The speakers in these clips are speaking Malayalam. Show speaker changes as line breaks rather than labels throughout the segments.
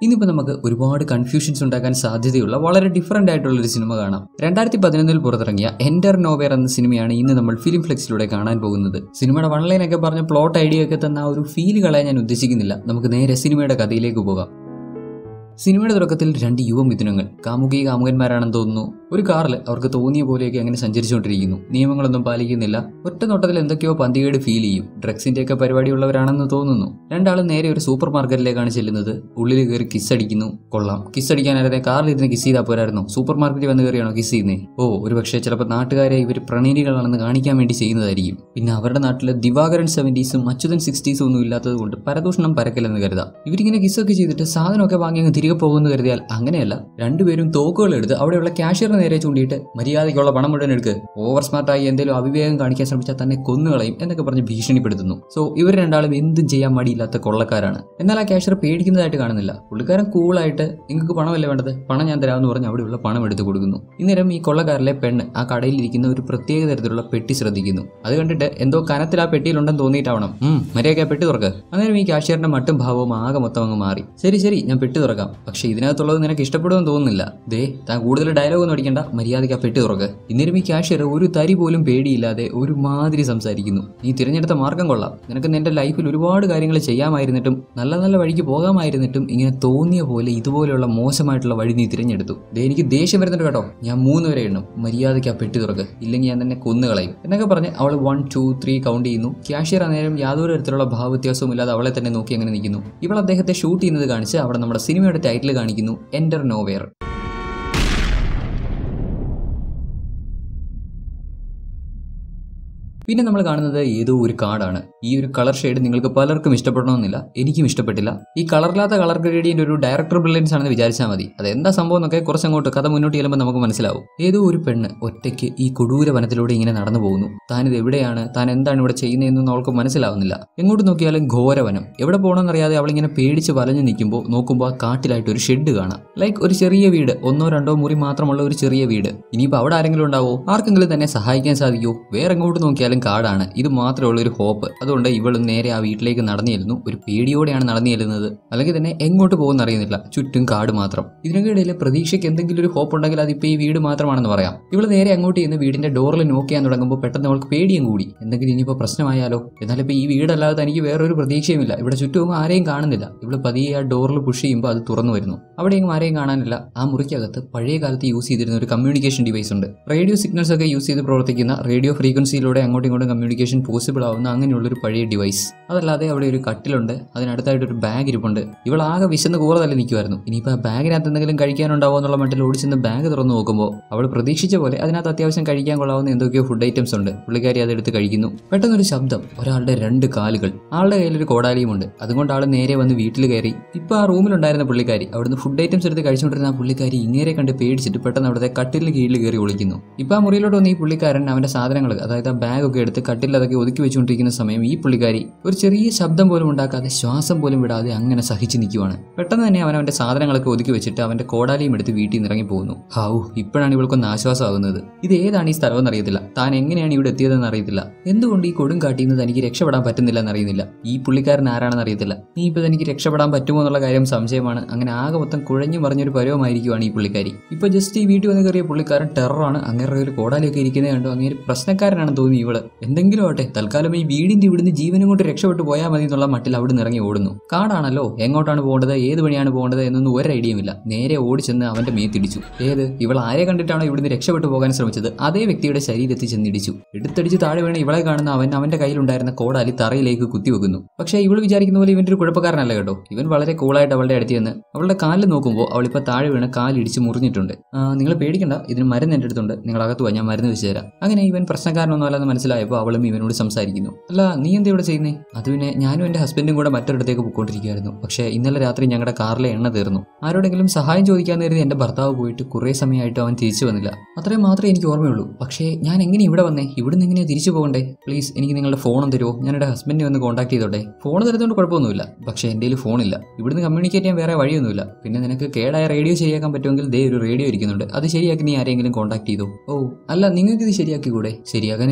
ഇന്നിപ്പോൾ നമുക്ക് ഒരുപാട് കൺഫ്യൂഷൻസ് ഉണ്ടാക്കാൻ സാധ്യതയുള്ള വളരെ ഡിഫറൻ്റ് ആയിട്ടുള്ള ഒരു സിനിമ കാണാം രണ്ടായിരത്തി പതിനൊന്നിൽ പുറത്തിറങ്ങിയ എൻറ്റർ നോവേർ എന്ന സിനിമയാണ് ഇന്ന് നമ്മൾ ഫിലിം ഫ്ലെക്സിലൂടെ കാണാൻ പോകുന്നത് സിനിമയുടെ വൺലൈനൊക്കെ പറഞ്ഞ പ്ലോട്ട് ഐഡിയ ഒക്കെ തന്ന ആ ഒരു ഫീൽ കളയാൻ ഞാൻ ഉദ്ദേശിക്കുന്നില്ല നമുക്ക് നേരെ സിനിമയുടെ കഥയിലേക്ക് പോകാം സിനിമയുടെ തുടക്കത്തിൽ രണ്ട് യുവമിഥുനങ്ങൾ കാമുകി കാമുകന്മാരാണെന്ന് തോന്നുന്നു ഒരു കാറിൽ അവർക്ക് തോന്നിയ പോലെയൊക്കെ അങ്ങനെ സഞ്ചരിച്ചുകൊണ്ടിരിക്കുന്നു നിയമങ്ങളൊന്നും പാലിക്കുന്നില്ല ഒറ്റ നോട്ടത്തിൽ എന്തൊക്കെയോ പന്തികേട് ഫീൽ ചെയ്യും ഡ്രഗ്സിന്റെ ഒക്കെ പരിപാടിയുള്ളവരാണെന്ന് തോന്നുന്നു രണ്ടാളും നേരെ ഒരു സൂപ്പർ മാർക്കറ്റിലേക്കാണ് ചെല്ലുന്നത് ഉള്ളിൽ കയറി കിസ് അടിക്കുന്നു കൊള്ളാം കിസ് അടിക്കാനായിരുന്നെ കാറിൽ ഇരുന്ന് കിസ് ചെയ്താൽ പോരായിരുന്നു സൂപ്പർ മാർക്കറ്റിൽ വന്ന് കയറിയാണോ കിസ് ചെയ്യുന്നത് ഓ ഒരു പക്ഷേ ചിലപ്പോൾ നാട്ടുകാരെ ഇവർ പ്രണയിനികളാണെന്ന് കാണിക്കാൻ വേണ്ടി ചെയ്യുന്നതായിരിക്കും പിന്നെ അവരുടെ നാട്ടിൽ ദിവാകരൻ സെവൻറ്റീസും അച്യുതൻ സിക്സ്റ്റീസും ഒന്നും ഇല്ലാത്തത് കൊണ്ട് പരദൂഷണം പരക്കലെന്ന് കരുതാം ഇവരിങ്ങനെ കിസ്സൊക്കെ ചെയ്തിട്ട് സാധനമൊക്കെ വാങ്ങി അങ്ങ് തിരികെ പോകുമെന്ന് കരുതിയാൽ അങ്ങനെയല്ല രണ്ടുപേരും തോക്കുകൾ എടുത്ത് അവിടെയുള്ള ക്യാഷ്യറിന് നേരെ ചൂണ്ടിയിട്ട് മര്യാദയ്ക്കുള്ള പണം മുഴുവൻ എടുക്ക് ഓവർ സ്മാർട്ടായി എന്തെങ്കിലും അവിവേകം കാണിക്കാൻ ശ്രമിച്ചാൽ തന്നെ കൊന്നുകളയും എന്നൊക്കെ പറഞ്ഞ് ഭീഷണിപ്പെടുത്തുന്നു സോ ഇവർ രണ്ടാളും എന്തും ചെയ്യാൻ മടിയില്ലാത്ത കൊള്ളക്കാരാണ് എന്നാൽ ആ ക്യാഷ്യർ പേടിക്കുന്നതായിട്ട് കാണുന്നില്ല പുള്ളിക്കാരൻ കൂളായിട്ട് നിങ്ങൾക്ക് പണമല്ലേ വേണ്ടത് പണം ഞാൻ തരാമെന്ന് പറഞ്ഞ് അവിടെയുള്ള പണം എടുത്തു കൊടുക്കുന്നു ഇന്നേരം ഈ കൊള്ളക്കാരിലെ പെണ്ണ് ആ കടയിലിരിക്കുന്ന ഒരു പ്രത്യേക തരത്തിലുള്ള പെട്ടി ശ്രദ്ധിക്കുന്നു അത് കണ്ടിട്ട് എന്തോ കനത്തിൽ ആ പെട്ടിയിലുണ്ടെന്ന് തോന്നിയിട്ടാവണം ഉം മര്യാദ പെട്ടി തുറക്ക് അന്നേരം ഈ ക്യാഷ്യറിന്റെ മട്ടും ഭാവവും ആകെ മൊത്തം അങ്ങ് മാറി ശരി ശരി ഞാൻ പെട്ടി തുറക്കാം പക്ഷേ ഇതിനകത്തുള്ളത് നിനക്ക് ഇഷ്ടപ്പെടുമെന്ന് തോന്നുന്നില്ല ദേ താൻ കൂടുതൽ ഡയലോഗ് ഒന്നും അടിക്കണ്ട മര്യാദയ്ക്ക് ആ പെട്ടി തുറക്ക് ഇന്നേരം ഈ ക്യാഷ്യർ ഒരു തരി പോലും പേടിയില്ലാതെ ഒരു മാതിരി സംസാരിക്കുന്നു നീ തിരഞ്ഞെടുത്ത മാർഗം കൊള്ളാം നിനക്ക് നിന്റെ ലൈഫിൽ ഒരുപാട് കാര്യങ്ങൾ ചെയ്യാമായിരുന്നിട്ടും നല്ല നല്ല വഴിക്ക് പോകാമായിരുന്നിട്ടും ഇങ്ങനെ തോന്നിയ പോലെ ഇതുപോലെയുള്ള മോശമായിട്ടുള്ള വഴി നീ തിരഞ്ഞെടുത്തു ദേ എനിക്ക് ദേഷ്യം വരുന്നുണ്ട് കേട്ടോ ഞാൻ മൂന്ന് വരെ എണ്ണും മര്യാദയ്ക്ക് ആ പെട്ടി തുറക്ക് ഇല്ലെങ്കിൽ ഞാൻ തന്നെ കൊന്നുകളയും എന്നൊക്കെ പറഞ്ഞ് അവൾ വൺ ടു ത്രീ കൗണ്ട് ചെയ്യുന്നു ക്യാഷ്യർ അന്നേരം യാതൊരു തരത്തിലുള്ള ഭാവവ്യത്യാസവും ഇല്ലാതെ അവളെ തന്നെ നോക്കി അങ്ങനെ നിൽക്കുന്നു ഇവൾ അദ്ദേഹത്തെ ഷൂട്ട് ചെയ്യുന്നത് കാണിച്ച് അവിടെ നമ്മുടെ സിനിമയുടെ ടൈറ്റിൽ കാണിക്കുന്നു എൻ്റർ നോവെയർ പിന്നെ നമ്മൾ കാണുന്നത് ഏതോ ഒരു കാർഡാണ് ഈ ഒരു കളർ ഷെയ്ഡ് നിങ്ങൾക്ക് പലർക്കും ഇഷ്ടപ്പെടണമെന്നില്ല എനിക്കും ഇഷ്ടപ്പെട്ടില്ല ഈ കളറില്ലാത്ത കളർ ഗ്രേഡിയന്റ് ഒരു ഡയറക്ടർ ബ്രില്യൻസ് ആണെന്ന് വിചാരിച്ചാൽ മതി അതെന്താ സംഭവം എന്നൊക്കെ കുറച്ചങ്ങോട്ട് കഥ മുന്നോട്ട് ചെല്ലുമ്പോൾ നമുക്ക് മനസ്സിലാവും ഏതോ ഒരു പെണ്ണ് ഒറ്റയ്ക്ക് ഈ കൊടൂര വനത്തിലൂടെ ഇങ്ങനെ നടന്നു പോകുന്നു താനിത് എവിടെയാണ് താൻ എന്താണ് ഇവിടെ ചെയ്യുന്നതെന്നൊന്നും അവൾക്ക് മനസ്സിലാവുന്നില്ല എങ്ങോട്ട് നോക്കിയാലും ഘോരവനം എവിടെ പോകണമെന്നറിയാതെ അവളിങ്ങനെ പേടിച്ച് വലഞ്ഞു നിൽക്കുമ്പോൾ നോക്കുമ്പോൾ ആ കാട്ടിലായിട്ട് ഒരു ഷെഡ് കാണാം ലൈക്ക് ഒരു ചെറിയ വീട് ഒന്നോ രണ്ടോ മുറി മാത്രമുള്ള ഒരു ചെറിയ വീട് ഇനിയിപ്പോൾ അവിടെ ആരെങ്കിലും ഉണ്ടാവോ ആർക്കെങ്കിലും തന്നെ സഹായിക്കാൻ സാധിക്കുമോ വേറെ എങ്ങോട്ട് നോക്കിയാലും കാടാണ് ഇത് മാത്രമേ ഉള്ള ഒരു ഹോപ്പ് അതുകൊണ്ട് ഇവൾ നേരെ ആ വീട്ടിലേക്ക് നടന്നു ചെല്ലുന്നു ഒരു പേടിയോടെയാണ് നടന്നു ചെല്ലുന്നത് അല്ലെങ്കിൽ തന്നെ എങ്ങോട്ട് പോകുന്ന അറിയുന്നില്ല ചുറ്റും കാട് മാത്രം ഇതിനിടയിൽ പ്രതീക്ഷയ്ക്ക് എന്തെങ്കിലും ഒരു ഹോപ്പ് ഉണ്ടെങ്കിൽ അതിപ്പോൾ ഈ വീട് മാത്രമാണെന്ന് പറയാം ഇവൾ നേരെ അങ്ങോട്ട് ചെന്ന് വീടിന്റെ ഡോറിൽ നോക്ക് ചെയ്യാൻ തുടങ്ങുമ്പോൾ പെട്ടെന്ന് അവൾക്ക് പേടിയും കൂടി എന്തെങ്കിലും ഇനിയിപ്പോൾ പ്രശ്നമായാലോ എന്നാലും ഇപ്പോൾ ഈ വീടല്ലാതെ തനിക്ക് വേറൊരു പ്രതീക്ഷയുമില്ല ഇവിടെ ചുറ്റും ആരെയും കാണുന്നില്ല ഇവൾ പതിയെ ആ ഡോറിൽ പുഷ് ചെയ്യുമ്പോൾ അത് തുറന്നു വരുന്നു അവിടെയും ആരെയും കാണാനില്ല ആ മുറിക്കകത്ത് പഴയ കാലത്ത് യൂസ് ചെയ്തിരുന്ന ഒരു കമ്മ്യൂണിക്കേഷൻ ഡിവൈസ് ഉണ്ട് റേഡിയോ സിഗ്നൽസ് ഒക്കെ യൂസ് ചെയ്ത് പ്രവർത്തിക്കുന്ന റേഡിയോ ഫ്രീക്വൻസിയിലൂടെ അങ്ങോട്ടും ഇങ്ങോട്ടും കമ്മ്യൂണിക്കേഷൻ പോസിബിൾ ആവുന്ന അങ്ങനെയുള്ളൊരു പഴയ ഡിവൈസ് അതല്ലാതെ അവിടെ ഒരു കട്ടിലുണ്ട് അതിനടുത്തായിട്ട് ഒരു ബാഗ് ഇരിപ്പുണ്ട് ഇവൾ ആകെ വിശന്ന് കൂറതല്ല നിൽക്കുമായിരുന്നു ഇനിയിപ്പോൾ ആ ബാഗിനകത്ത് എന്തെങ്കിലും കഴിക്കാനുണ്ടാവോ എന്നുള്ള മട്ടിൽ ഓടിച്ചെന്ന് ബാഗ് തുറന്നു നോക്കുമ്പോൾ അവൾ പ്രതീക്ഷിച്ച പോലെ അതിനകത്ത് അത്യാവശ്യം കഴിക്കാൻ കൊള്ളാവുന്ന എന്തൊക്കെയോ ഫുഡ് ഐറ്റംസ് ഉണ്ട് പുള്ളിക്കാരി അതെടുത്ത് കഴിക്കുന്നു പെട്ടെന്നൊരു ശബ്ദം ഒരാളുടെ രണ്ട് കാലുകൾ ആളുടെ കയ്യിലൊരു കോടാലിയുമുണ്ട് അതുകൊണ്ട് ആൾ നേരെ വന്ന് വീട്ടിൽ കയറി ഇപ്പോൾ ആ റൂമിലുണ്ടായിരുന്ന പുള്ളിക്കാരി അവിടുന്ന് ഫുഡ് ഐറ്റംസ് എടുത്ത് കഴിച്ചുകൊണ്ടിരുന്ന ആ പുള്ളിക്കാരി ഇങ്ങേരെ കണ്ട് പേടിച്ചിട്ട് പെട്ടെന്ന് അവിടുത്തെ കട്ടിലിന് കീഴിൽ കയറി ഒളിക്കുന്നു ഇപ്പോൾ ആ മുറിയിലോട്ട് വന്ന് ഈ പുള്ളിക്കാരൻ അവൻ്റെ സാധനങ്ങൾ അതായത് ആ ബാഗൊക്കെ എടുത്ത് കട്ടിൽ അതൊക്കെ ഒതുക്കി വെച്ചുകൊണ്ടിരിക്കുന്ന സമയം ഈ പുള്ളിക്കാരി ഒരു ചെറിയ ശബ്ദം പോലും ഉണ്ടാക്കാതെ ശ്വാസം പോലും വിടാതെ അങ്ങനെ സഹിച്ചു നിൽക്കുവാണ് പെട്ടെന്ന് തന്നെ അവൻ അവൻ്റെ സാധനങ്ങളൊക്കെ ഒതുക്കി വെച്ചിട്ട് അവൻ്റെ കോടാലിയും എടുത്ത് വീട്ടിൽ നിന്ന് ഇറങ്ങി പോകുന്നു ഹാവു ഇപ്പോഴാണ് ഇവൾക്കൊന്ന് ആശ്വാസമാകുന്നത് ഇത് ഏതാണ് ഈ സ്ഥലമെന്ന് അറിയത്തില്ല താൻ എങ്ങനെയാണ് ഇവിടെ എത്തിയതെന്ന് അറിയത്തില്ല എന്തുകൊണ്ട് ഈ കൊടും കാട്ടിൽ നിന്ന് തനിക്ക് രക്ഷപ്പെടാൻ പറ്റുന്നില്ല എന്നറിയുന്നില്ല ഈ പുള്ളിക്കാരൻ ആരാണെന്ന് അറിയത്തില്ല നീ ഇപ്പോൾ തനിക്ക് രക്ഷപ്പെടാൻ പറ്റുമോ എന്നുള്ള കാര്യം സംശയമാണ് അങ്ങനെ ആകെ മൊത്തം കുഴഞ്ഞു മറിഞ്ഞൊരു പരവുമായിരിക്കുവാണ് ഈ പുള്ളിക്കാരി ഇപ്പോൾ ജസ്റ്റ് ഈ വീട്ടിൽ വന്ന് കയറിയ പുള്ളിക്കാരൻ ടെററാണ് അങ്ങനെ ഒരു കോടാലിയൊക്കെ ഇരിക്കുന്നത് കണ്ടു അങ്ങനെ പ്രശ്നക്കാരനാണെന്ന് തോന്നി ഇവള് എന്തെങ്കിലും ആവട്ടെ തൽക്കാലം ഈ വീടിന്റെ ഇവിടുന്ന് ജീവനും കൊണ്ട് രക്ഷപ്പെട്ടു പോയാൽ മതി എന്നുള്ള മട്ടിൽ അവിടെ ഇറങ്ങി ഓടുന്നു കാടാണല്ലോ എങ്ങോട്ടാണ് പോകേണ്ടത് ഏത് വഴിയാണ് പോകേണ്ടത് എന്നൊന്നും ഒരു ഐഡിയയുമില്ല നേരെ ഓടിച്ചെന്ന് അവന്റെ മേത്തിടിച്ചു ഏത് ഇവൾ ആരെ കണ്ടിട്ടാണോ ഇവിടുന്ന് രക്ഷപ്പെട്ടു പോകാൻ ശ്രമിച്ചത് അതേ വ്യക്തിയുടെ ശരീരത്തിൽ ചെന്നിടിച്ചു എടുത്തടിച്ച് താഴെ വീണ് ഇവളെ കാണുന്ന അവൻ അവന്റെ കയ്യിലുണ്ടായിരുന്ന കോടാലി തറയിലേക്ക് കുത്തിവെക്കുന്നു പക്ഷേ ഇവൾ വിചാരിക്കുന്ന പോലെ ഇവന്റെ ഒരു കുഴപ്പക്കാരനല്ല കേട്ടോ ഇവൻ വളരെ കൂളായിട്ട് അവളുടെ അടുത്ത് ചെന്ന് അവളുടെ കാലിൽ നോക്കുമ്പോൾ അവളിപ്പോൾ താഴെ വീണ് കാലിടിച്ച് മുറിഞ്ഞിട്ടുണ്ട് നിങ്ങൾ പേടിക്കണ്ട ഇതിന് മരുന്ന് എൻ്റെ അടുത്തുണ്ട് നിങ്ങൾ അകത്ത് പോയി ഞാൻ മരുന്ന് വെച്ച് തരാം അങ്ങനെ ഇവൻ പ്രശ്നക്കാരനൊന്നും അല്ലെന്ന് മനസ്സിലായപ്പോൾ അവളും ഇവനോട് സംസാരിക്കുന്നു അല്ല നീ എന്താ ഇവിടെ ചെയ്യുന്നേ അത് പിന്നെ ഞാനും എൻ്റെ ഹസ്ബൻഡും കൂടെ മറ്റൊരിടത്തേക്ക് പോയിക്കൊണ്ടിരിക്കുകയായിരുന്നു പക്ഷേ ഇന്നലെ രാത്രി ഞങ്ങളുടെ കാറിലെ എണ്ണ തീർന്നു ആരോടെങ്കിലും സഹായം ചോദിക്കാൻ കരുതി എൻ്റെ ഭർത്താവ് പോയിട്ട് കുറേ സമയമായിട്ട് അവൻ തിരിച്ചു വന്നില്ല അത്രയും മാത്രമേ എനിക്ക് ഓർമ്മയുള്ളൂ പക്ഷേ ഞാൻ എങ്ങനെ ഇവിടെ വന്നേ ഇവിടുന്ന് എങ്ങനെയാണ് തിരിച്ചു പോകണ്ടേ പ്ലീസ് എനിക്ക് നിങ്ങളുടെ ഫോണും തരുമോ ഞാൻ എൻ്റെ ഹസ്ബൻഡിനെ ഒന്ന് കോൺടാക്ട് ചെയ്തോട്ടെ ഫോൺ തരുന്നതുകൊണ്ട് കുഴപ്പമൊന്നുമില്ല പക്ഷേ എൻ്റെ കയ്യിൽ ഫോണില്ല ഇവിടുന്ന് കമ്മ്യൂണിക്കേറ്റ് ചെയ്യാൻ വേറെ വഴിയൊന്നുമില്ല പിന്നെ നിനക്ക് കേടായ റേഡിയോ ശരിയാക്കാൻ പറ്റുമെങ്കിൽ ദേ ഒരു റേഡിയോ ഇരിക്കുന്നുണ്ട് അത് ശരിയാക്കി നീ ആരെങ്കിലും കോൺടാക്ട് ചെയ്തു ഓ അല്ല നിങ്ങൾക്ക് ഇത് ശരിയാക്കി കൂടെ ശരിയാക്കാൻ എനിക്ക് അറിഞ്ഞിട്ട്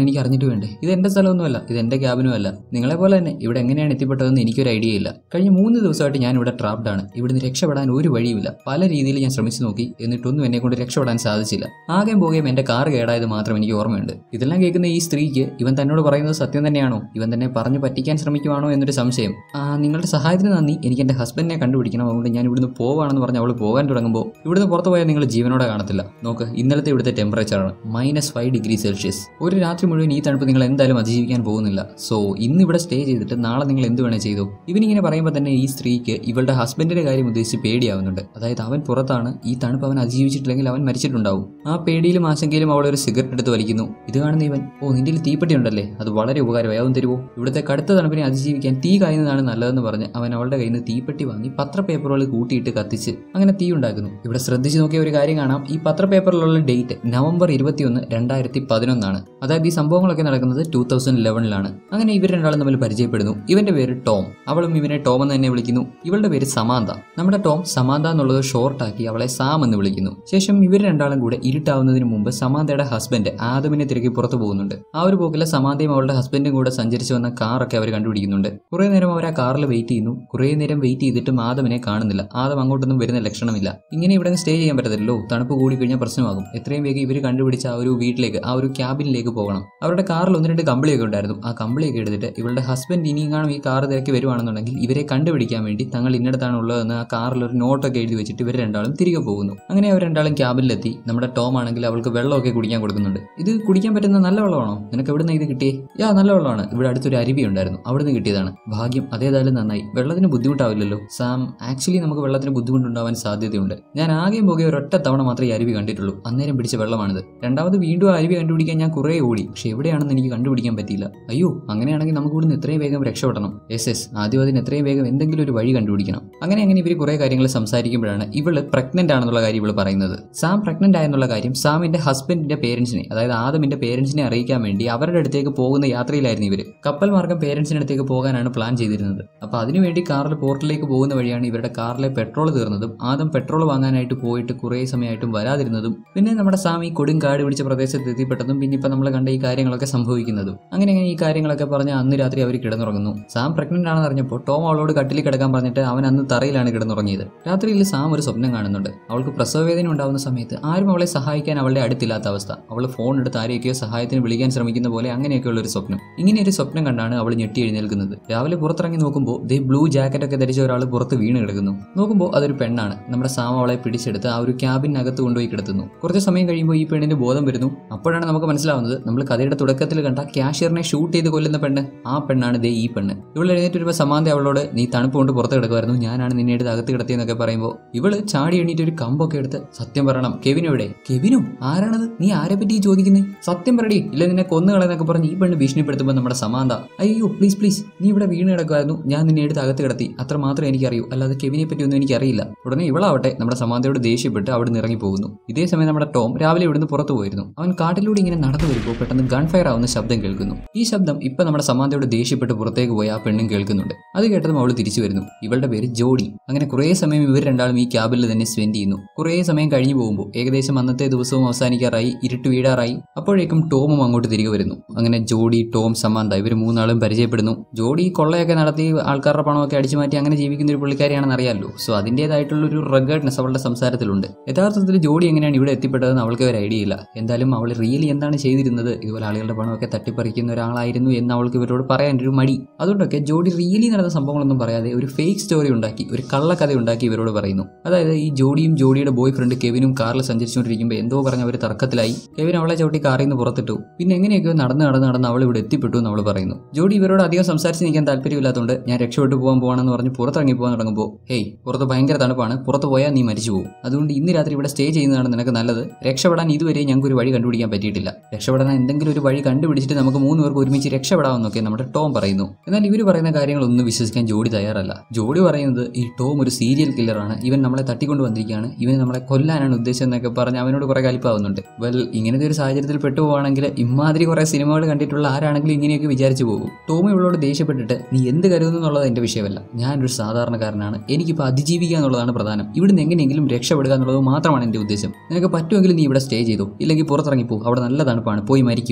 വേണ്ടേ ഇത് എന്റെ സ്ഥലമൊന്നുമല്ല ഇത് എന്റെ ക്യാബിനും അല്ല നിങ്ങളെ പോലെ തന്നെ ഇവിടെ എങ്ങനെയാണ് എത്തിപ്പെട്ടതെന്ന് എനിക്കൊരു ഐഡിയ ഇല്ല കഴിഞ്ഞ മൂന്ന് ദിവസമായിട്ട് ഞാൻ ഇവിടെ ട്രാപ്ഡ് ആണ് ഇവിടുന്ന് രക്ഷപ്പെടാൻ ഒരു വഴിയുമില്ല പല രീതിയിൽ ഞാൻ ശ്രമിച്ചു നോക്കി എന്നിട്ടൊന്നും എന്നെ കൊണ്ട് രക്ഷപ്പെടാൻ സാധിച്ചില്ല ആകെയും പോകുകയും എന്റെ കാർ കേടായത് മാത്രം എനിക്ക് ഓർമ്മയുണ്ട് ഇതെല്ലാം കേൾക്കുന്ന ഈ സ്ത്രീക്ക് ഇവൻ തന്നോട് പറയുന്നത് സത്യം തന്നെയാണോ ഇവൻ തന്നെ പറഞ്ഞു പറ്റിക്കാൻ ശ്രമിക്കുവാണോ എന്നൊരു സംശയം ആ നിങ്ങളുടെ സഹായത്തിന് നന്ദി എനിക്ക് എന്റെ ഹസ്ബൻഡിനെ കണ്ടുപിടിക്കണം അതുകൊണ്ട് ഞാൻ ഇവിടുന്ന് പോവാണെന്ന് പറഞ്ഞ് അവൾ പോകാൻ തുടങ്ങുമ്പോൾ ഇവിടുന്ന് പുറത്തു പോയാൽ നിങ്ങൾ ജീവനോടെ കാണത്തില്ല നോക്ക് ഇന്നലത്തെ ഇവിടുത്തെ ടെമ്പറേച്ചറാണ് മൈനസ് ഫൈവ് ഡിഗ്രി സെൽഷ്യസ് ഒരു രാത്രി മുഴുവൻ ഈ തണുപ്പ് നിങ്ങൾ എന്തായാലും അതിജീവിക്കാൻ പോകുന്നില്ല സോ ഇന്ന് ഇവിടെ സ്റ്റേ ചെയ്തിട്ട് നാളെ നിങ്ങൾ എന്ത് വേണേ ചെയ്തു ഇവനിങ്ങനെ പറയുമ്പോൾ തന്നെ ഈ സ്ത്രീക്ക് ഇവളുടെ ഹസ്ബൻഡിന്റെ കാര്യം ഉദ്ദേശിച്ച് പേടിയാവുന്നുണ്ട് അതായത് അവൻ പുറത്താണ് ഈ തണുപ്പ് അവൻ അതിജീവിച്ചിട്ടില്ലെങ്കിൽ അവൻ മരിച്ചിട്ടുണ്ടാവും ആ പേടിയിലും ആശങ്കയിലും അവൾ ഒരു സിഗരറ്റ് എടുത്ത് വലിക്കുന്നു ഇത് കാണുന്ന ഇവൻ ഓ നിന്റെ കയ്യിൽ തീപ്പെട്ടി ഉണ്ടല്ലേ അത് വളരെ ഉപകാരമായി അവൻ തരുമോ ഇവിടുത്തെ കടുത്ത തണുപ്പിനെ അതിജീവിക്കാൻ തീ കായുന്നതാണ് നല്ലതെന്ന് പറഞ്ഞ് അവൻ അവളുടെ കയ്യിൽ നിന്ന് തീപ്പെട്ടി വാങ്ങി പത്രപേപ്പറുകൾ കൂട്ടിയിട്ട് കത്തിച്ച് അങ്ങനെ തീ ഉണ്ടാക്കുന്നു ഇവിടെ ശ്രദ്ധിച്ചു നോക്കിയ ഒരു കാര്യം കാണാം ഈ പത്രപേപ്പറിലുള്ള ഡേറ്റ് നവംബർ ഇരുപത്തിയൊന്ന് രണ്ടായിരത്തി പതിനൊന്നാണ് അതായത് ഈ സംഭവങ്ങളൊക്കെ നടക്കുന്നത് ടൂ തൗസൻഡ് ലെവനിലാണ് അങ്ങനെ ഇവർ രണ്ടാളും തമ്മിൽ പരിചയപ്പെടുന്നു ഇവന്റെ പേര് ടോം അവളും ഇവനെ ടോം എന്ന് തന്നെ വിളിക്കുന്നു ഇവളുടെ പേര് സമാന്ത നമ്മുടെ ടോം സമാന്ത എന്നുള്ളത് ഷോർട്ടാക്കി അവളെ സാം എന്ന് വിളിക്കുന്നു ശേഷം ഇവർ രണ്ടാളും കൂടെ ഇരുട്ടാവുന്നതിന് മുമ്പ് സമാന്തയുടെ ഹസ്ബൻഡ് ആദമിനെ തിരക്കി പുറത്തു പോകുന്നുണ്ട് ആ ഒരു പോക്കിലെ സമാന്തയും അവളുടെ ഹസ്ബൻഡും കൂടെ സഞ്ചരിച്ചു വന്ന കാറൊക്കെ അവർ കണ്ടുപിടിക്കുന്നുണ്ട് കുറെ നേരം അവർ ആ കാറിൽ വെയിറ്റ് ചെയ്യുന്നു കുറെ നേരം വെയിറ്റ് ചെയ്തിട്ടും ആദമിനെ കാണുന്നില്ല ആദം അങ്ങോട്ടൊന്നും വരുന്ന ലക്ഷണമില്ല ഇങ്ങനെ ഇവിടെ സ്റ്റേ ചെയ്യാൻ പറ്റത്തില്ലല്ലോ തണുപ്പ് കൂടി കഴിഞ്ഞാൽ പ്രശ്നമാകും എത്രയും വേഗം ഇവർ കണ്ടുപിടിച്ച ആ ഒരു വീട്ടിലേക്ക് ആ ഒരു ക്യാബിനിലേക്ക് പോകണം അവരുടെ കാറിൽ ഒന്ന് രണ്ട് കമ്പിളിയൊക്കെ ഉണ്ടായിരുന്നു ആ കമ്പിളിയൊക്കെ എടുത്തിട്ട് ഇവളുടെ ഹസ്ബൻഡ് ഇനിയും കാണും ഈ കാർ തിരക്കി വരുവാണെന്നുണ്ടെങ്കിൽ ഇവരെ കണ്ടുപിടിക്കാൻ വേണ്ടി തങ്ങൾ ഇന്നടത്താണ് ഉള്ളതെന്ന് ആ കാറിൽ ഒരു നോട്ടൊക്കെ എഴുതി വെച്ചിട്ട് ഇവർ രണ്ടാളും തിരികെ പോകുന്നു അങ്ങനെ അവർ രണ്ടാളും ക്യാബിനിലെത്തി നമ്മുടെ ടോം ആണെങ്കിൽ അവൾക്ക് വെള്ളമൊക്കെ കുടിക്കാൻ കൊടുക്കുന്നുണ്ട് ഇത് കുടിക്കാൻ പറ്റുന്ന നല്ല വെള്ളമാണോ നിനക്ക് എവിടെ നിന്ന് ഇത് കിട്ടിയേ യാ നല്ല വെള്ളമാണ് ഇവിടെ അടുത്തൊരു അരുവി ഉണ്ടായിരുന്നു അവിടെ നിന്ന് കിട്ടിയതാണ് ഭാഗ്യം അതേതായാലും നന്നായി വെള്ളത്തിന് ബുദ്ധിമുട്ടാവില്ലല്ലോ സാം ആക്ച്വലി നമുക്ക് വെള്ളത്തിന് ബുദ്ധിമുട്ടുണ്ടാവാൻ സാധ്യതയുണ്ട് ഞാൻ ആകെയും പോകെ ഒരൊറ്റ തവണ മാത്രമേ ഈ അരുവി കണ്ടിട്ടുള്ളൂ അന്നേരം പിടിച്ച വെള്ളമാണിത് രണ്ടാമത് വീണ്ടും ആ അരുവി കണ്ടുപിടിക്കാൻ ഞാൻ കുറേ ഓടി പക്ഷെ എവിടെയാണെന്ന് എനിക്ക് കണ്ടുപിടിക്കാൻ പറ്റിയില്ല അയ്യോ അങ്ങനെയാണെങ്കിൽ നമുക്ക് ഇവിടുന്ന് എത്രയും വേഗം രക്ഷപ്പെടണം എസ് എസ് ആദ്യം അതിന് എത്രയും വേഗം എന്തെങ്കിലും ഒരു വഴി കണ്ടുപിടിക്കണം അങ്ങനെ അങ്ങനെ ഇവർ കുറേ കാര്യങ്ങൾ സംസാരിക്കുമ്പോഴാണ് ഇവള് പ്രഗ്നന്റ് ആണെന്നുള്ള കാര്യം ഇവള് പറയുന്നത് സാം പ്രഗ്നന്റ് ആയെന്നുള്ള കാര്യം സാമിന്റെ ഹസ്ബൻഡിന്റെ പേരൻസിനെ അതായത് ആദമിന്റെ പേരൻസിനെ അറിയിക്കാൻ വേണ്ടി അവരുടെ അടുത്തേക്ക് പോകുന്ന യാത്രയിലായിരുന്നു ഇവർ കപ്പൽ മാർഗം പേരൻസിന്റെ അടുത്തേക്ക് പോകാനാണ് പ്ലാൻ ചെയ്തിരുന്നത് അപ്പൊ അതിനുവേണ്ടി കാറിൽ പോർട്ടിലേക്ക് പോകുന്ന വഴിയാണ് ഇവരുടെ കാറിലെ പെട്രോൾ തീർന്നതും ആദം പെട്രോൾ വാങ്ങാനായിട്ട് പോയിട്ട് കുറേ സമയമായിട്ടും വരാതിരുന്നതും പിന്നെ നമ്മുടെ സാമി കൊടും കാട് പിടിച്ച പ്രദേശത്ത് എത്തിപ്പെട്ടതും പിന്നെ ഇപ്പൊ നമ്മൾ കണ്ട ഈ കാര്യങ്ങളൊക്കെ സംഭവിക്കുന്നതും അങ്ങനെ അങ്ങനെ ഈ കാര്യങ്ങളൊക്കെ പറഞ്ഞ് അന്ന് രാത്രി അവർ കിടന്നുറങ്ങുന്നു സാം പ്രഗ്നന്റ് ആണെന്ന് അറിഞ്ഞപ്പോൾ ടോം അവളോട് കട്ടിലിൽ കിടക്കാൻ പറഞ്ഞിട്ട് അവൻ അന്ന് തറയിലാണ് കിടന്നുറങ്ങിയത് രാത്രിയിൽ സാം ഒരു സ്വപ്നം കാണുന്നുണ്ട് അവൾക്ക് പ്രസവവേദന ഉണ്ടാവുന്ന സമയത്ത് ആരും അവളെ സഹായിക്കാൻ അവളുടെ അടുത്തില്ലാത്ത അവസ്ഥ അവൾ ഫോൺ എടുത്ത് ആരെയൊക്കെയോ സഹായത്തിന് വിളിക്കാൻ ശ്രമിക്കുന്ന പോലെ അങ്ങനെയൊക്കെയുള്ള ഒരു സ്വപ്നം ഇങ്ങനെ ഒരു സ്വപ്നം കണ്ടാണ് അവൾ ഞെട്ടി എഴുന്നേൽക്കുന്നത് രാവിലെ പുറത്തിറങ്ങി നോക്കുമ്പോൾ ദേ ബ്ലൂ ജാക്കറ്റ് ഒക്കെ ധരിച്ച ഒരാൾ പുറത്ത് വീണ് കിടക്കുന്നു നോക്കുമ്പോൾ അതൊരു പെണ്ണാണ് നമ്മുടെ സാം അവളെ പിടിച്ചെടുത്ത് ആ ഒരു ക്യാബിനകത്ത് കൊണ്ടുപോയി കിടത്തുന്നു കുറച്ച് സമയം കഴിയുമ്പോൾ ഈ പെണ്ണിന് ബോധം വരുന്നു അപ്പോഴാണ് നമുക്ക് മനസ്സിലാവുന്നത് നമ്മൾ കഥയുടെ തുടക്കത്തിൽ കണ്ട ക്യാഷ്യറിനെ ഷൂട്ട് ചെയ്ത് കൊല്ലുന്ന പെണ്ണ് ആ പെണ്ണാണ് ദേ ഈ പെണ്ണ് ഇവൾ എഴുന്നേറ്റ് വരുമ്പോൾ സമാന്ത അവളോട് നീ തണുപ്പ് കൊണ്ട് പുറത്ത് കിടക്കുമായിരുന്നു ഞാനാണ് നിന്നെ എടുത്ത് അകത്ത് കിടത്തിയെന്നൊക്കെ പറയുമ്പോൾ ഇവള് ചാടി എണീറ്റ് ഒരു കമ്പൊക്കെ എടുത്ത് സത്യം പറയണം കെവിൻ എവിടെ കെവിനോ ആരാണത് നീ ആരെ പറ്റി ഈ ചോദിക്കുന്നേ സത്യം പറയടി ഇല്ല നിന്നെ കൊന്നുകളെന്നൊക്കെ പറഞ്ഞ് ഈ പെണ്ണ് ഭീഷണിപ്പെടുത്തുമ്പോൾ നമ്മുടെ സമാന്ത അയ്യോ പ്ലീസ് പ്ലീസ് നീ ഇവിടെ വീണ് കിടക്കുമായിരുന്നു ഞാൻ നിന്നെ എടുത്ത് അകത്ത് കിടത്തി അത്ര മാത്രമേ എനിക്കറിയൂ അല്ലാതെ കെവിനെ പറ്റി ഒന്നും എനിക്കറിയില്ല ഉടനെ ഇവളാവട്ടെ നമ്മുടെ സമാന്തയോട് ദേഷ്യപ്പെട്ട് അവിടെ നിന്ന് ഇറങ്ങി പോകുന്നു ഇതേ സമയം നമ്മുടെ ടോം രാവിലെ ഇവിടുന്ന് പുറത്തു പോയിരുന്നു അവൻ കാട്ടിലൂടെ ഇങ്ങനെ നടന്നു വരുമ്പോൾ പെട്ടെന്ന് ഗൺ ഫയർ ആവുന്ന ശബ്ദം കേൾക്കുന്നു ഈ ശബ്ദം ഇപ്പൊ നമ്മുടെ സമാന്തയോട് ദേഷ്യപ്പെട്ട് പുറത്തേക്ക് പോയി ആ പെണ്ണും കേൾക്കുന്നുണ്ട് അത് കേട്ടതും അവൾ തിരിച്ചു വരുന്നു ഇവളുടെ പേര് ജോഡി അങ്ങനെ കുറേ സമയം ഇവർ രണ്ടാളും ഈ ക്യാബിൽ തന്നെ സ്പെൻഡ് ചെയ്യുന്നു കുറേ സമയം കഴിഞ്ഞു പോകുമ്പോൾ ഏകദേശം അന്നത്തെ ദിവസവും അവസാനിക്കാറായി ഇരുട്ട് വീടാറായി അപ്പോഴേക്കും ടോമും അങ്ങോട്ട് തിരികെ വരുന്നു അങ്ങനെ ജോഡി ടോം സമാന്ത ഇവർ മൂന്നാളും പരിചയപ്പെടുന്നു ജോഡി കൊള്ളയൊക്കെ നടത്തി ആൾക്കാരുടെ പണമൊക്കെ അടിച്ചു മാറ്റി അങ്ങനെ ജീവിക്കുന്ന ഒരു പുള്ളിക്കാരിയാണെന്ന് അറിയാമല്ലോ സോ അതിൻ്റെതായിട്ടുള്ള ഒരു റഗേഡ്നെസ് അവളുടെ സംസാരത്തിലുണ്ട് യഥാർത്ഥത്തിൽ ജോഡി എങ്ങനെയാണ് ഇവിടെ എത്തിപ്പെട്ടതെന്ന് അവൾക്ക് ഒരു ഐഡിയ ഇല്ല എന്തായാലും അവൾ റിയലി എന്താണ് ചെയ്തിരുന്നത് ഇതുപോലെ ആളുകളുടെ പണമൊക്കെ തട്ടിപ്പറിക്കുന്ന ഒരാളായിരുന്നു എന്ന് അവൾക്ക് ഇവരോട് പറയാൻ ഒരു മടി അതുകൊണ്ടൊക്കെ ജോഡി റിയലി നടന്ന സംഭവങ്ങളൊന്നും പറയാതെ ഒരു ഫേക്ക് സ്റ്റോറി ഉണ്ടാക്കി ഒരു കള്ളക്കഥ ഉണ്ടാക്കി ഇവരോട് പറയുന്നു അതായത് ഈ ജോഡിയും ജോഡിയുടെ ബോയ് ഫ്രണ്ട് കെവിനും കാറിൽ സഞ്ചരിച്ചുകൊണ്ടിരിക്കുമ്പോൾ എന്തോ പറഞ്ഞ അവർ തർക്കത്തിലായി കെവിൻ അവളെ ചവിട്ടി കാറിൽ നിന്ന് പുറത്തിട്ടു പിന്നെ എങ്ങനെയൊക്കെയോ നടന്ന് നടന്ന് നടന്ന് അവൾ ഇവിടെ എത്തിപ്പെട്ടു എന്ന് അവൾ പറയുന്നു ജോഡി ഇവരോട് അധികം സംസാരിച്ച് നിൽക്കാൻ താല്പര്യമില്ലാത്തതുകൊണ്ട് ഞാൻ രക്ഷപ്പെട്ടു പോകാൻ പോകണമെന്ന് പറഞ്ഞ് പുറത്തിറങ്ങി പോകാൻ തുടങ്ങുമ്പോൾ ഹേയ് പുറത്ത് ഭയങ്കര തണുപ്പാണ് പുറത്ത് പോയാൽ നീ മരിച്ചു പോകും അതുകൊണ്ട് ഇന്ന് രാത്രി ഇവിടെ സ്റ്റേ ചെയ്യുന്നതാണ് നിനക്ക് നല്ലത് രക്ഷപ്പെടാൻ ഇതുവരെ ഞങ്ങൾക്ക് ഒരു വഴി കണ്ടുപിടിക്കാൻ പറ്റിയിട്ടില്ല രക്ഷപ്പെടാൻ എന്തെങ്കിലും ഒരു വഴി കണ്ടുപിടിച്ചിട്ട് നമുക്ക് മൂന്ന് പേർക്ക് ഒരുമിച്ച് രക്ഷപ്പെടാമെന്നൊക്കെ നമ്മുടെ ടോം പറയുന്നു എന്നാൽ ഇവർ പറയുന്ന കാര്യങ്ങളൊന്നും വിശ്വസിക്കാൻ ജോഡി തയ്യാറല്ല ജോഡി പറയുന്നത് ഈ ടോം ഒരു സീരിയൽ കില്ലറാണ് ഇവൻ നമ്മളെ തട്ടിക്കൊണ്ട് വന്നിരിക്കുകയാണ് ഇവൻ നമ്മളെ കൊല്ലാനാണ് ഉദ്ദേശം എന്നൊക്കെ പറഞ്ഞ് അവനോട് കുറെ കലിപ്പാവുന്നുണ്ട് വെൽ ഇങ്ങനത്തെ ഒരു സാഹചര്യത്തിൽ പെട്ടുപോവാണെങ്കിൽ ഇമാതിരി കുറെ സിനിമകൾ കണ്ടിട്ടുള്ള ആരാണെങ്കിലും ഇങ്ങനെയൊക്കെ വിചാരിച്ചു പോകും ടോം ഇവളോട് ദേഷ്യപ്പെട്ടിട്ട് നീ എന്ത് കരുതുന്നു എന്നുള്ളത് എന്റെ വിഷയമല്ല ഞാനൊരു സാധാരണക്കാരനാണ് എനിക്കിപ്പോൾ അതിജീവിക്കുക എന്നുള്ളതാണ് പ്രധാനം ഇവിടുന്ന് എങ്ങനെയെങ്കിലും രക്ഷപ്പെടുക എന്നുള്ളത് മാത്രമാണ് എന്റെ ഉദ്ദേശം നിനക്ക് പറ്റുമെങ്കിൽ നീ ഇവിടെ സ്റ്റേ ചെയ്തു ഇല്ലെങ്കിൽ പുറത്തിറങ്ങി പോ അവിടെ നല്ല തണുപ്പാണ് പോയി മരിക്കു പോ ജോഡി